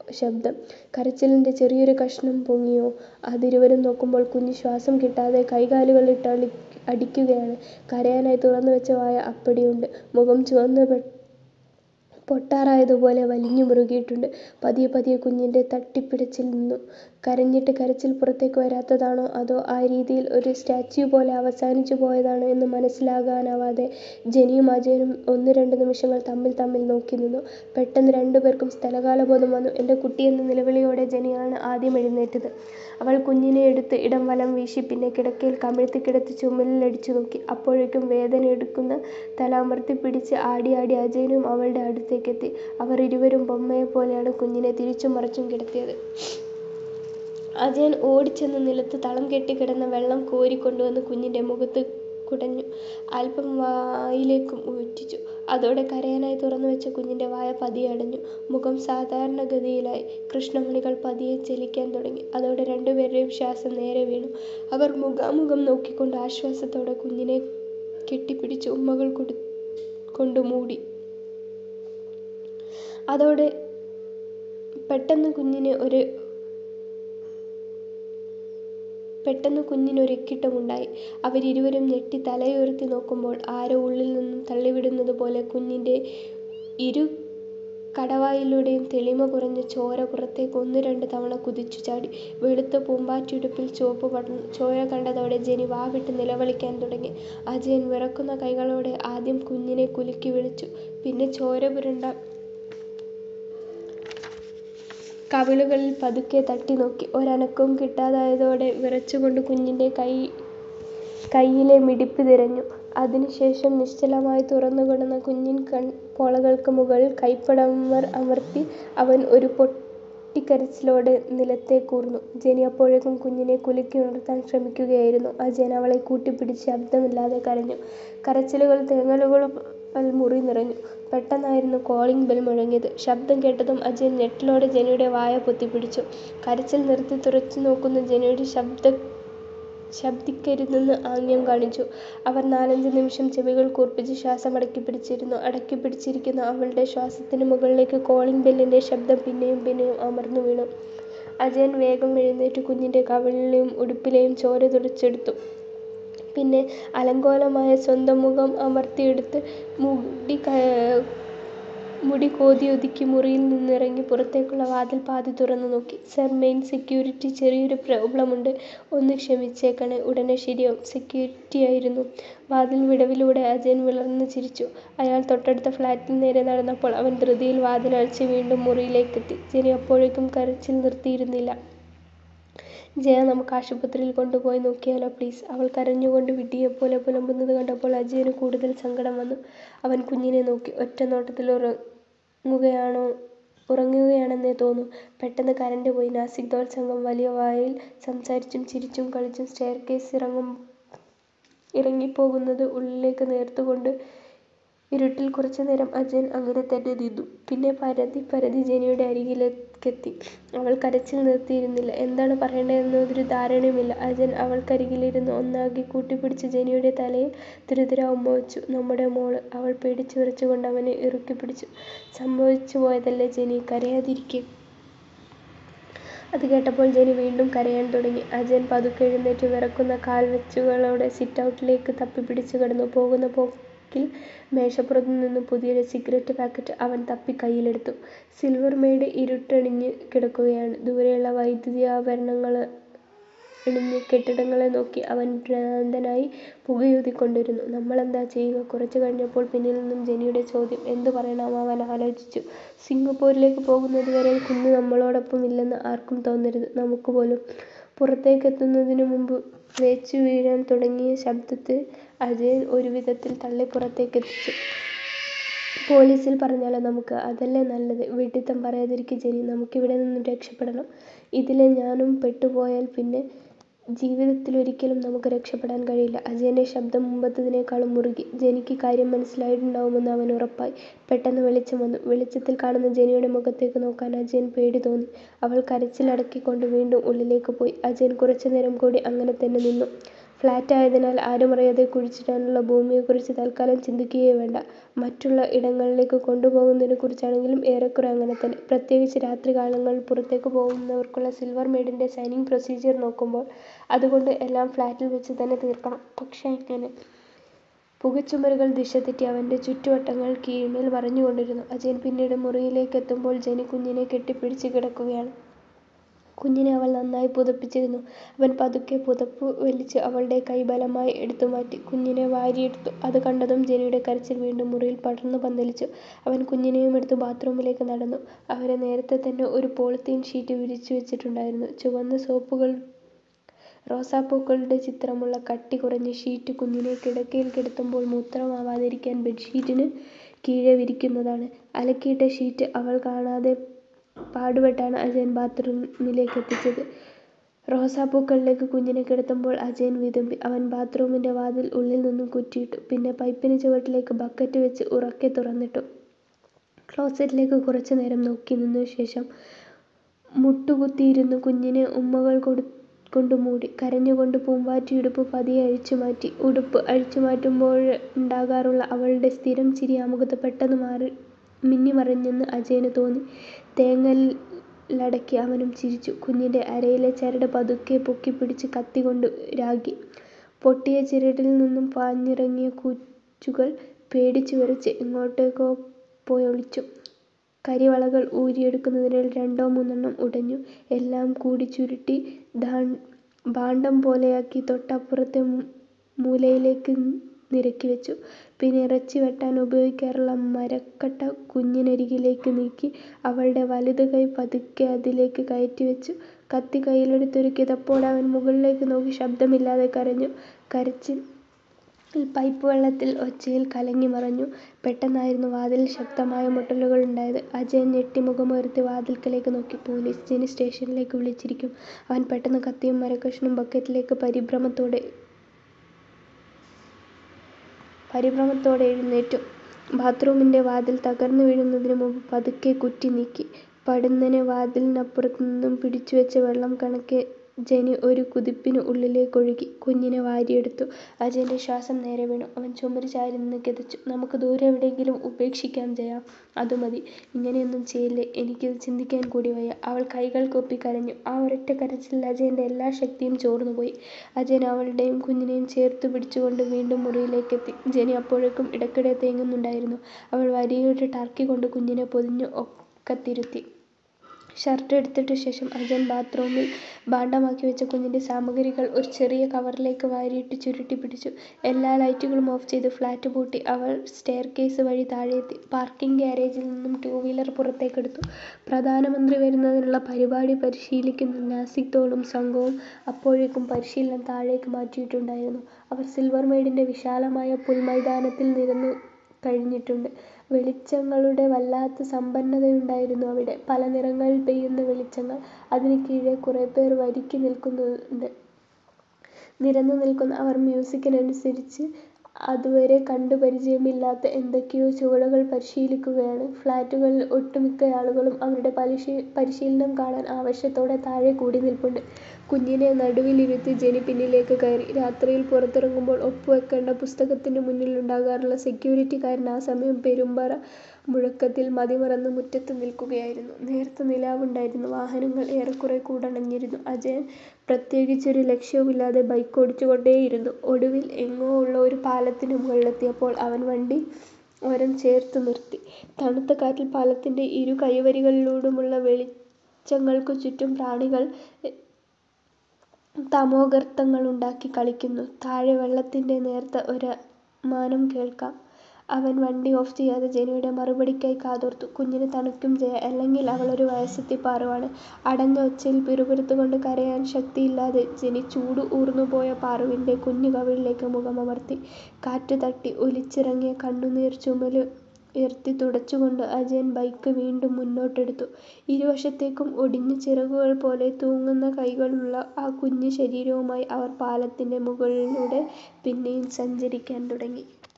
ശബ്ദം. കരച്ചിലിന്റെ ചെറിയൊരു കഷണം പൊങ്ങിയോ? അതിരുവരും നോക്കുമ്പോൾ കുഞ്ഞ് ശ്വാസം കിട്ടാതെ കൈകാലുകളിട്ട് അടിക്കുകയാണ്. കരയാനായി തുറന്നുവെച്ച വായ അപ്പടിയുണ്ട്. മുഖം ചുവന്ന് പൊട്ടാറായതുപോലെ വലിഞ്ഞു മുറുകിയിട്ടുണ്ട്. പതിയെ പതിയെ കുഞ്ഞിന്റെ തട്ടിപ്പിടച്ചിൽ നിന്നു. കരഞ്ഞിട്ട് കരച്ചിൽ പുറത്തേക്ക് വരാത്തതാണോ അതോ ആ രീതിയിൽ ഒരു സ്റ്റാച്യു പോലെ അവസാനിച്ചു പോയതാണോ എന്ന് മനസ്സിലാക്കാനാവാതെ ജെനിയും അജയനും ഒന്നുരണ്ട് നിമിഷങ്ങൾ തമ്മിൽ തമ്മിൽ നോക്കിനിന്നു. പെട്ടെന്ന് രണ്ടുപേർക്കും സ്ഥലകാലബോധം വന്നു. എന്റെ കുട്ടി എന്ന നിലവിളിയോടെ ജെനിയാണ് ആദ്യം എഴുന്നേറ്റത്. അവൾ കുഞ്ഞിനെ എടുത്ത് ഇടം വലം വീശി പിന്നെ കിടക്കയിൽ കമിഴ്ത്തി കിടത്തി ചുമലിലടിച്ചു നോക്കി. അപ്പോഴേക്കും വേദനയെടുക്കുന്ന തല അമർത്തിപ്പിടിച്ച് ആടി ആടി അജയനും അവളുടെ അടുത്തേക്കെത്തി. അവർ ഇരുവരും ബൊമ്മയെപ്പോലെയാണ് കുഞ്ഞിനെ തിരിച്ചും മറിച്ചും കിടത്തിയത്. അജയൻ ഓടിച്ചെന്ന് നിലത്ത് തളം കെട്ടി കിടന്ന വെള്ളം കോരിക്കൊണ്ടുവന്ന് കുഞ്ഞിന്റെ മുഖത്ത് കുടഞ്ഞു. അല്പം വായിലേക്കും ഊറ്റിച്ചു. അതോടെ കരയാനായി തുറന്നുവെച്ച കുഞ്ഞിന്റെ വായ പതിയെ അടഞ്ഞു. മുഖം സാധാരണഗതിയിലായി. കൃഷ്ണമണികൾ പതിയെ ചലിക്കാൻ തുടങ്ങി. അതോടെ രണ്ടുപേരുടെയും ശ്വാസം നേരെ വീണു. അവർ മുഖാമുഖം നോക്കിക്കൊണ്ട് ആശ്വാസത്തോടെ കുഞ്ഞിനെ കെട്ടിപ്പിടിച്ച് ഉമ്മകൾ കൊണ്ട് മൂടി. അതോടെ പെട്ടെന്ന് കുഞ്ഞിനൊരക്കിട്ടമുണ്ടായി. അവരിരുവരും ഞെട്ടി തലയുയർത്തി നോക്കുമ്പോൾ ആരോ ഉള്ളിൽ നിന്നും തള്ളിവിടുന്നതുപോലെ കുഞ്ഞിന്റെ ഇരു കടവായിലൂടെയും തെളിമ കുറഞ്ഞ ചോര പുറത്തേക്ക് ഒന്നുരണ്ട് തവണ കുതിച്ചുചാടി. വെളുത്ത പൂമ്പാറ്റയുടുപ്പിൽ ചുവപ്പ് പടർന്നു. ചോര കണ്ടതോടെ ജെനി വാവിട്ട് നിലവിളിക്കാൻ തുടങ്ങി. അജയൻ വിറയ്ക്കുന്ന കൈകളോടെ ആദ്യം കുഞ്ഞിനെ കുലുക്കി വിളിച്ചു. പിന്നെ ചോര പുരണ്ട കവിളുകളിൽ പതുക്കെ തട്ടിനോക്കി. ഒരനക്കവും കിട്ടാതായതോടെ വിറച്ചുകൊണ്ട് കുഞ്ഞിന്റെ കൈയിലെ മിടിപ്പ് തിരഞ്ഞു. അതിനുശേഷം നിശ്ചലമായി തുറന്നുകിടന്ന കുഞ്ഞിൻ പോളകൾക്ക് മുകളിൽ കൈപ്പടം അമർത്തി അവൻ ഒരു പൊട്ടിക്കരച്ചിലോടെ നിലത്തേക്കൂർന്നു. ജെനി അപ്പോഴേക്കും കുഞ്ഞിനെ കുലുക്കി ഉണർത്താൻ ശ്രമിക്കുകയായിരുന്നു. അജയൻ അവളെ കൂട്ടിപ്പിടിച്ച് ശബ്ദമില്ലാതെ കരഞ്ഞു. കരച്ചിലുകൾ തേങ്ങലുകളാൽ മുറി നിറഞ്ഞു. പെട്ടെന്നായിരുന്നു കോളിങ് ബെൽ മുഴങ്ങിയത്. ശബ്ദം കേട്ടതും അജയൻ ഞെട്ടലോടെ ജെനിയുടെ വായ പൊത്തിപ്പിടിച്ചു. കരച്ചിൽ നിർത്തി തുറിച്ചുനോക്കുന്ന ജെനിയോട് ശബ്ദിക്കരുതെന്ന് ആംഗ്യം കാണിച്ചു. അവർ നാലഞ്ച് നിമിഷം ചെവികൾ കൂർപ്പിച്ച് ശ്വാസം അടക്കിപ്പിടിച്ചിരുന്നു. അടക്കിപ്പിടിച്ചിരിക്കുന്ന അവളുടെ ശ്വാസത്തിന് മുകളിലേക്ക് കോളിങ് ബെല്ലിന്റെ ശബ്ദം പിന്നെയും പിന്നെയും അമർന്നു വീണു. അജയൻ വേഗം എഴുന്നേറ്റ് കുഞ്ഞിന്റെ കവിളിലെയും ഉടുപ്പിലെയും ചോര തുടച്ചെടുത്തു. പിന്നെ അലങ്കോലമായ സ്വന്തം മുഖം അമർത്തിയെടുത്ത് മുടി കോതിയൊതുക്കി മുറിയിൽ നിന്നിറങ്ങി പുറത്തേക്കുള്ള വാതിൽ പാതി തുറന്നുനോക്കി. സർ മെയിൻ സെക്യൂരിറ്റി ചെറിയൊരു പ്രോബ്ലമുണ്ട്. ഒന്ന് ക്ഷമിച്ചേക്കണേ. ഉടനെ ശരിയാവും. സെക്യൂരിറ്റിയായിരുന്നു. വാതിൽ വിടവിലൂടെ അജയൻ വിളർന്ന് ചിരിച്ചു. അയാൾ തൊട്ടടുത്ത ഫ്ലാറ്റിന് നേരെ നടന്നപ്പോൾ അവൻ ധൃതിയിൽ വാതിലടച്ച് വീണ്ടും മുറിയിലേക്കെത്തി. ജെനി അപ്പോഴേക്കും കരച്ചിൽ നിർത്തിയിരുന്നില്ല. ജയ നമുക്ക് ആശുപത്രിയിൽ കൊണ്ടുപോയി നോക്കിയാലോ പ്ലീസ്. അവൾ കരഞ്ഞുകൊണ്ട് വിഡ്ഢിയെപ്പോലെ പുലമ്പുന്നത് കണ്ടപ്പോൾ അജയന് കൂടുതൽ സങ്കടം വന്നു. അവൻ കുഞ്ഞിനെ നോക്കി. ഒറ്റനോട്ടത്തിൽ ഉറങ്ങുകയാണെന്നേ തോന്നൂ. പെട്ടെന്ന് കറന്റ് പോയി. നാസിക് ദോൾ സംഘം വലിയ വായിൽ സംസാരിച്ചും ചിരിച്ചും കളിച്ചും സ്റ്റെയർകേസ് ഇറങ്ങിപ്പോകുന്നത് ഉള്ളിലേക്ക് നേർത്തുകൊണ്ട് ഇരുട്ടിൽ കുറച്ചുനേരം അജയൻ അങ്ങനെതന്നെ നിന്നു. പിന്നെ പരതി പരതി ജെനിയുടെ അരികിലേക്കെത്തി. അവൾ കരച്ചിൽ നിർത്തിയിരുന്നില്ല. എന്താണ് പറയേണ്ടതെന്ന് ഒരു ധാരണയുമില്ല. അജയൻ അവൾക്കരികിലിരുന്ന് ഒന്നാകെ കൂട്ടിപ്പിടിച്ച് ജെനിയുടെ തലയിൽ തുരുതുരാ ഉമ്മവെച്ചു. നമ്മുടെ മോള്. അവൾ പേടിച്ച് വിറച്ചുകൊണ്ട് അവനെ ഇറുക്കിപ്പിടിച്ചു. സംഭവിച്ചുപോയതല്ലേ ജെനീ. കരയാതിരിക്ക്. അത് കേട്ടപ്പോൾ ജെനി വീണ്ടും കരയാൻ തുടങ്ങി. അജയൻ പതുക്കെ എഴുന്നേറ്റ് വിറയ്ക്കുന്ന കാൽവെച്ചുകളോടെ സിറ്റ്ഔട്ടിലേക്ക് തപ്പിപ്പിടിച്ച് കിടന്നു. പോകുന്ന പോക്കിൽ മേശപ്പുറത്തുനിന്നും പുതിയൊരു സിഗരറ്റ് പാക്കറ്റ് അവൻ തപ്പി കൈയിലെടുത്തു. സിൽവർ മെയ്ഡ് ഇരുട്ടണിഞ്ഞ് കിടക്കുകയാണ്. ദൂരെയുള്ള വൈദ്യുതാഭരണങ്ങളണിഞ്ഞ കെട്ടിടങ്ങളെ നോക്കി അവൻ ഭ്രാന്തനായി പുകയൂതിക്കൊണ്ടിരുന്നു. നമ്മളെന്താ ചെയ്യുക. കുറച്ചു കഴിഞ്ഞപ്പോൾ പിന്നിൽ നിന്നും ജെനിയുടെ ചോദ്യം. എന്തു പറയണം അവൻ ആലോചിച്ചു. സിംഗപ്പൂരിലേക്ക് പോകുന്നതുവരെ കുഞ്ഞ് നമ്മളോടൊപ്പം ഇല്ലെന്ന് ആർക്കും തോന്നരുത്. നമുക്കുപോലും. പുറത്തേക്കെത്തുന്നതിനുമുമ്പ് വേച്ചുവീഴാൻ തുടങ്ങിയ ശബ്ദത്തെ അജയൻ ഒരുവിധത്തിൽ തള്ളി പുറത്തേക്കെത്തിച്ചു. പോലീസിൽ പറഞ്ഞാലോ നമുക്ക്. അതല്ലേ നല്ലത്. വിഡ്ഢിത്തം പറയാതിരിക്ക് ജെനീ. നമുക്കിവിടെ നിന്നും രക്ഷപ്പെടണം. ഇതില് ഞാനും പെട്ടുപോയാൽ പിന്നെ ജീവിതത്തിലൊരിക്കലും നമുക്ക് രക്ഷപ്പെടാൻ കഴിയില്ല. അജയന്റെ ശബ്ദം മുമ്പത്തേതിനേക്കാളും മുറുകി. ജെനിക്ക് കാര്യം മനസ്സിലായിട്ടുണ്ടാവുമെന്ന് അവന് ഉറപ്പായി. പെട്ടെന്ന് വെളിച്ചം വന്നു. വെളിച്ചത്തിൽ കാണുന്ന ജെനിയുടെ മുഖത്തേക്ക് നോക്കാൻ അജയന് പേടി തോന്നി. അവൾ കരച്ചിൽ അടക്കിക്കൊണ്ട് വീണ്ടും ഉള്ളിലേക്ക് പോയി. അജയൻ കുറച്ചുനേരം കൂടി അങ്ങനെതന്നെ നിന്നു. ഫ്ലാറ്റായതിനാൽ ആരുമറിയാതെ കുഴിച്ചിടാനുള്ള ഭൂമിയെക്കുറിച്ച് തൽക്കാലം ചിന്തിക്കുകയേ വേണ്ട. മറ്റുള്ള ഇടങ്ങളിലേക്ക് കൊണ്ടുപോകുന്നതിനെക്കുറിച്ചാണെങ്കിലും ഏറെക്കുറെ അങ്ങനെത്തന്നെ. പ്രത്യേകിച്ച് രാത്രികാലങ്ങളിൽ പുറത്തേക്ക് പോകുന്നവർക്കുള്ള സിൽവർമെയ്ഡിന്റെ സൈനിങ് പ്രൊസീജിയർ നോക്കുമ്പോൾ. അതുകൊണ്ട് എല്ലാം ഫ്ലാറ്റിൽ വെച്ച് തന്നെ തീർക്കണം. പക്ഷേ എങ്ങനെ? പുകച്ചുമരുകൾ ദിശതെറ്റി അവന്റെ ചുറ്റുവട്ടങ്ങൾ കീഴ്മേൽ മറിഞ്ഞുകൊണ്ടിരുന്നു. അജയൻ പിന്നീട് മുറിയിലേക്കെത്തുമ്പോൾ ജെനി കുഞ്ഞിനെ കെട്ടിപ്പിടിച്ച് കിടക്കുകയാണ്. കുഞ്ഞിനെ അവൾ നന്നായി പുതപ്പിച്ചിരുന്നു. അവൻ പതുക്കെ പുതപ്പ് വലിച്ച് അവളുടെ കൈ ബലമായി എടുത്തുമാറ്റി. കുഞ്ഞിനെ വാരിയെടുത്തു. അത് കണ്ടതും ജെനിയുടെ കരച്ചിൽ വീണ്ടും മുറിയിൽ പടർന്നു പന്തലിച്ചു. അവൻ കുഞ്ഞിനെയുമെടുത്ത് ബാത്റൂമിലേക്ക് നടന്നു. അവിടെ നേരത്തെ തന്നെ ഒരു പോളിത്തീൻ ഷീറ്റ് വിരിച്ചുവെച്ചിട്ടുണ്ടായിരുന്നു. ചുവന്ന റോസാപ്പൂക്കളുടെ ചിത്രമുള്ള കട്ടികുറഞ്ഞ ഷീറ്റ് കുഞ്ഞിനെ കിടക്കയിൽ കിടത്തുമ്പോൾ മൂത്രമാവാതിരിക്കാൻ ബെഡ്ഷീറ്റിന് കീഴെ വിരിക്കുന്നതാണ്. അലക്കിയിട്ട ഷീറ്റ് അവൾ കാണാതെ പാടുപെട്ടാണ് അജയൻ ബാത്റൂമിലേക്കെത്തിച്ചത്. റോസാപ്പൂക്കളിലേക്ക് കുഞ്ഞിനെ കിടത്തുമ്പോൾ അജയൻ വിതുമ്പി. അവൻ ബാത്റൂമിന്റെ വാതിൽ ഉള്ളിൽ നിന്നും കുറ്റിയിട്ടു. പിന്നെ പൈപ്പിന് ചുവട്ടിലേക്ക് ബക്കറ്റ് വെച്ച് ഉറക്കെ തുറന്നിട്ടു. ക്ലോസറ്റിലേക്ക് കുറച്ചുനേരം നോക്കിനിന്നശേഷം മുട്ടുകുത്തിയിരുന്ന് കുഞ്ഞിനെ ഉമ്മകൾ കൊണ്ട് മൂടി. കരഞ്ഞുകൊണ്ട് പൂമ്പാറ്റയുടുപ്പ് പതിയെ അഴിച്ചുമാറ്റി. ഉടുപ്പ് അഴിച്ചുമാറ്റുമ്പോഴുണ്ടാകാറുള്ള അവളുടെ സ്ഥിരം ചിരി ആ മുഖത്ത് പെട്ടെന്ന് മിന്നിമറഞ്ഞെന്ന് അജയന് തോന്നി. തേങ്ങലടക്കി അവനും ചിരിച്ചു. കുഞ്ഞിന്റെ അരയിലെ ചരട് പതുക്കെ പൊക്കിപ്പിടിച്ച് കത്തികൊണ്ട് രാഗി. പൊട്ടിയ ചരടിൽ നിന്നും പാഞ്ഞിറങ്ങിയ കുച്ചുകൾ പേടിച്ചുവിറച്ച് എങ്ങോട്ടൊക്കെയോ പോയൊളിച്ചു. കരിവളകൾ ഊരിയെടുക്കുന്നതിനിടയിൽ രണ്ടോ മൂന്നെണ്ണം ഉടഞ്ഞു. എല്ലാം കൂടി ചുരുട്ടി ഭാണ്ഡം പോലെയാക്കി തൊട്ടപ്പുറത്തെ മൂലയിലേക്ക് നിരത്തിവെച്ചു. പിന്നെ ഇറച്ചി വെട്ടാൻ ഉപയോഗിക്കാറുള്ള മരക്കട്ട കുഞ്ഞിനരികിലേക്ക് നീക്കി അവളുടെ വലതു കൈ പതുക്കെ അതിലേക്ക് കയറ്റിവെച്ചു. കത്തി കയ്യിലെടുത്തൊരു കിതപ്പോടെ അവൻ മുകളിലേക്ക് നോക്കി ശബ്ദമില്ലാതെ കരഞ്ഞു. കരച്ചിൽ പൈപ്പ് വെള്ളത്തിൽ ഒച്ചയിൽ കലങ്ങിമറഞ്ഞു. പെട്ടെന്നായിരുന്നു വാതിലിൽ ശക്തമായ മുട്ടലുകളുണ്ടായത്. അജയൻ ഞെട്ടി മുഖമുയർത്തി വാതിൽക്കലേക്ക് നോക്കി. പോലീസ്. ജെനി സ്റ്റേഷനിലേക്ക് വിളിച്ചിരിക്കും. അവൻ പെട്ടെന്ന് കത്തിയും മരക്കഷണവും ബക്കറ്റിലേക്ക് പരിഭ്രമത്തോടെ എഴുന്നേറ്റു. ബാത്റൂമിന്റെ വാതിൽ തകർന്നുവീഴുന്നതിനു മുമ്പ് പതുക്കെ കുറ്റി നീക്കി. പൊടുന്നനെ വാതിലിനപ്പുറത്തുനിന്നും പിടിച്ചുവെച്ച വെള്ളം കണക്കെ ജെനി ഒരു കുതിപ്പിന് ഉള്ളിലേക്കൊഴുകി. കുഞ്ഞിനെ വാരിയെടുത്തു. അജയന്റെ ശ്വാസം നേരെ വീണു. അവൻ ചുമര് ചാരിനിന്ന് കിതച്ചു. നമുക്ക് ദൂരെ എവിടെയെങ്കിലും ഉപേക്ഷിക്കാം ജയാ. അതുമതി. ഇങ്ങനെയൊന്നും ചെയ്യില്ലേ. എനിക്കിത് ചിന്തിക്കാൻ കൂടി വയ്യ. അവൾ കൈകൾ കൂപ്പി കരഞ്ഞു. ആ ഒരൊറ്റ കരച്ചിലിൽ അജയന്റെ എല്ലാ ശക്തിയും ചോർന്നുപോയി. അജയൻ അവളെയും കുഞ്ഞിനെയും ചേർത്തുപിടിച്ചുകൊണ്ട് വീണ്ടും മുറിയിലേക്കെത്തി. ജെനി അപ്പോഴേക്കും ഇടയ്ക്കിടെ തേങ്ങുന്നുണ്ടായിരുന്നു. അവൾ വലിയൊരു ടർക്കി കൊണ്ട് കുഞ്ഞിനെ പൊതിഞ്ഞ് ഒക്കത്തിരുത്തി. ഷർട്ട് എടുത്തിട്ടശേഷം അജയൻ ബാത്റൂമിൽ ഭാണ്ഡമാക്കിവെച്ച കുഞ്ഞിന്റെ സാമഗ്രികൾ ഒരു ചെറിയ കവറിലേക്ക് വാരിയിട്ട് ചുരുട്ടിപ്പിടിച്ചു. എല്ലാ ലൈറ്റുകളും ഓഫ് ചെയ്ത് ഫ്ലാറ്റ് പൂട്ടി അവൾ സ്റ്റെയർകേസ് വഴി താഴെയെത്തി. പാർക്കിങ് ഗാരേജിൽ നിന്നും ടൂവീലർ പുറത്തേക്കെടുത്തു. പ്രധാനമന്ത്രി വരുന്നതിനുള്ള പരിപാടി പരിശീലിക്കുന്ന നാസിക് ദളും സംഘവും അപ്പോഴേക്കും പരിശീലനം താഴേക്ക് മാറ്റിയിട്ടുണ്ടായിരുന്നു. അവർ സിൽവർമെയ്ഡിന്റെ വിശാലമായ പുൽമൈതാനത്തിൽ നിരന്നുകഴിഞ്ഞിട്ടുണ്ട്. വെളിച്ചങ്ങളുടെ വല്ലാത്ത സമ്പന്നതയുണ്ടായിരുന്നു അവിടെ. പല നിറങ്ങളിൽ പെയ്യുന്ന വെളിച്ചങ്ങൾ. അതിന് കീഴെ കുറേപ്പേർ വരിക്ക് നിരന്നുനിൽക്കുന്നു. അവർ മ്യൂസിക്കിനനുസരിച്ച് അതുവരെ കണ്ട് പരിചയമില്ലാത്ത എന്തൊക്കെയോ ചുവടുകൾ പരിശീലിക്കുകയാണ്. ഫ്ലാറ്റുകളിൽ ഒട്ടുമിക്കയാളുകളും അവരുടെ പരിശീലനം കാണാൻ ആവേശത്തോടെ താഴെ കൂടിനിൽപ്പുണ്ട്. കുഞ്ഞിനെ നടുവിലിരുത്തി ജെനി പിന്നിലേക്ക് കയറി. രാത്രിയിൽ പുറത്തിറങ്ങുമ്പോൾ ഒപ്പുവെക്കേണ്ട പുസ്തകത്തിന് മുന്നിലുണ്ടാകാറുള്ള സെക്യൂരിറ്റിക്കാരൻ ആ സമയം പെരുമ്പറ മുഴക്കത്തിൽ മതിമറന്ന് മുറ്റത്ത് നിൽക്കുകയായിരുന്നു. നേർത്ത നിലാവുണ്ടായിരുന്നു. വാഹനങ്ങൾ ഏറെക്കുറെ കൂടണഞ്ഞിരുന്നു. അജയൻ പ്രത്യേകിച്ചൊരു ലക്ഷ്യവുമില്ലാതെ ബൈക്കോടിച്ചുകൊണ്ടേയിരുന്നു. ഒടുവിൽ എങ്ങോ ഉള്ള ഒരു പാലത്തിന് മുകളിലെത്തിയപ്പോൾ അവൻ വണ്ടി ഒരം ചേർത്തുനിർത്തി. തണുത്ത കാറ്റിൽ പാലത്തിന്റെ ഇരു കൈവരികളിലുമുള്ള വെളിച്ചങ്ങൾക്കു ചുറ്റും പ്രാണികൾ തമോഗർത്തങ്ങളുണ്ടാക്കി കളിക്കുന്നു. താഴെ വെള്ളത്തിന്റെ നേർത്ത ഒരമാനം കേൾക്കാം. അവൻ വണ്ടി ഓഫ് ചെയ്യാതെ ജെനിയുടെ മറുപടിക്കായി കാതോർത്തു. കുഞ്ഞിന് തണുക്കും ജയാ. അല്ലെങ്കിൽ അവൾ ഒരു വയസ്സെത്തിയ പാറുവാണ്. അടഞ്ഞ ഒച്ചയിൽ പിറുപിറുത്തുകൊണ്ട് കരയാൻ ശക്തിയില്ലാതെ ജെനി ചൂട് ഊർന്നുപോയ പാറുവിന്റെ കുഞ്ഞുകവിളിലേക്ക് മുഖമമർത്തി. കാറ്റ് തട്ടി ഒലിച്ചിറങ്ങിയ കണ്ണുനീർ ചുമലുയർത്തി തുടച്ചുകൊണ്ട് അജയൻ ബൈക്ക് വീണ്ടും മുന്നോട്ടെടുത്തു. ഇരുവശത്തേക്കും ഒടിഞ്ഞ ചിറകുകൾ പോലെ തൂങ്ങുന്ന കൈകളുള്ള ആ കുഞ്ഞു ശരീരവുമായി അവർ പാലത്തിന്റെ മുകളിലൂടെ പിന്നെയും സഞ്ചരിക്കാൻ തുടങ്ങി.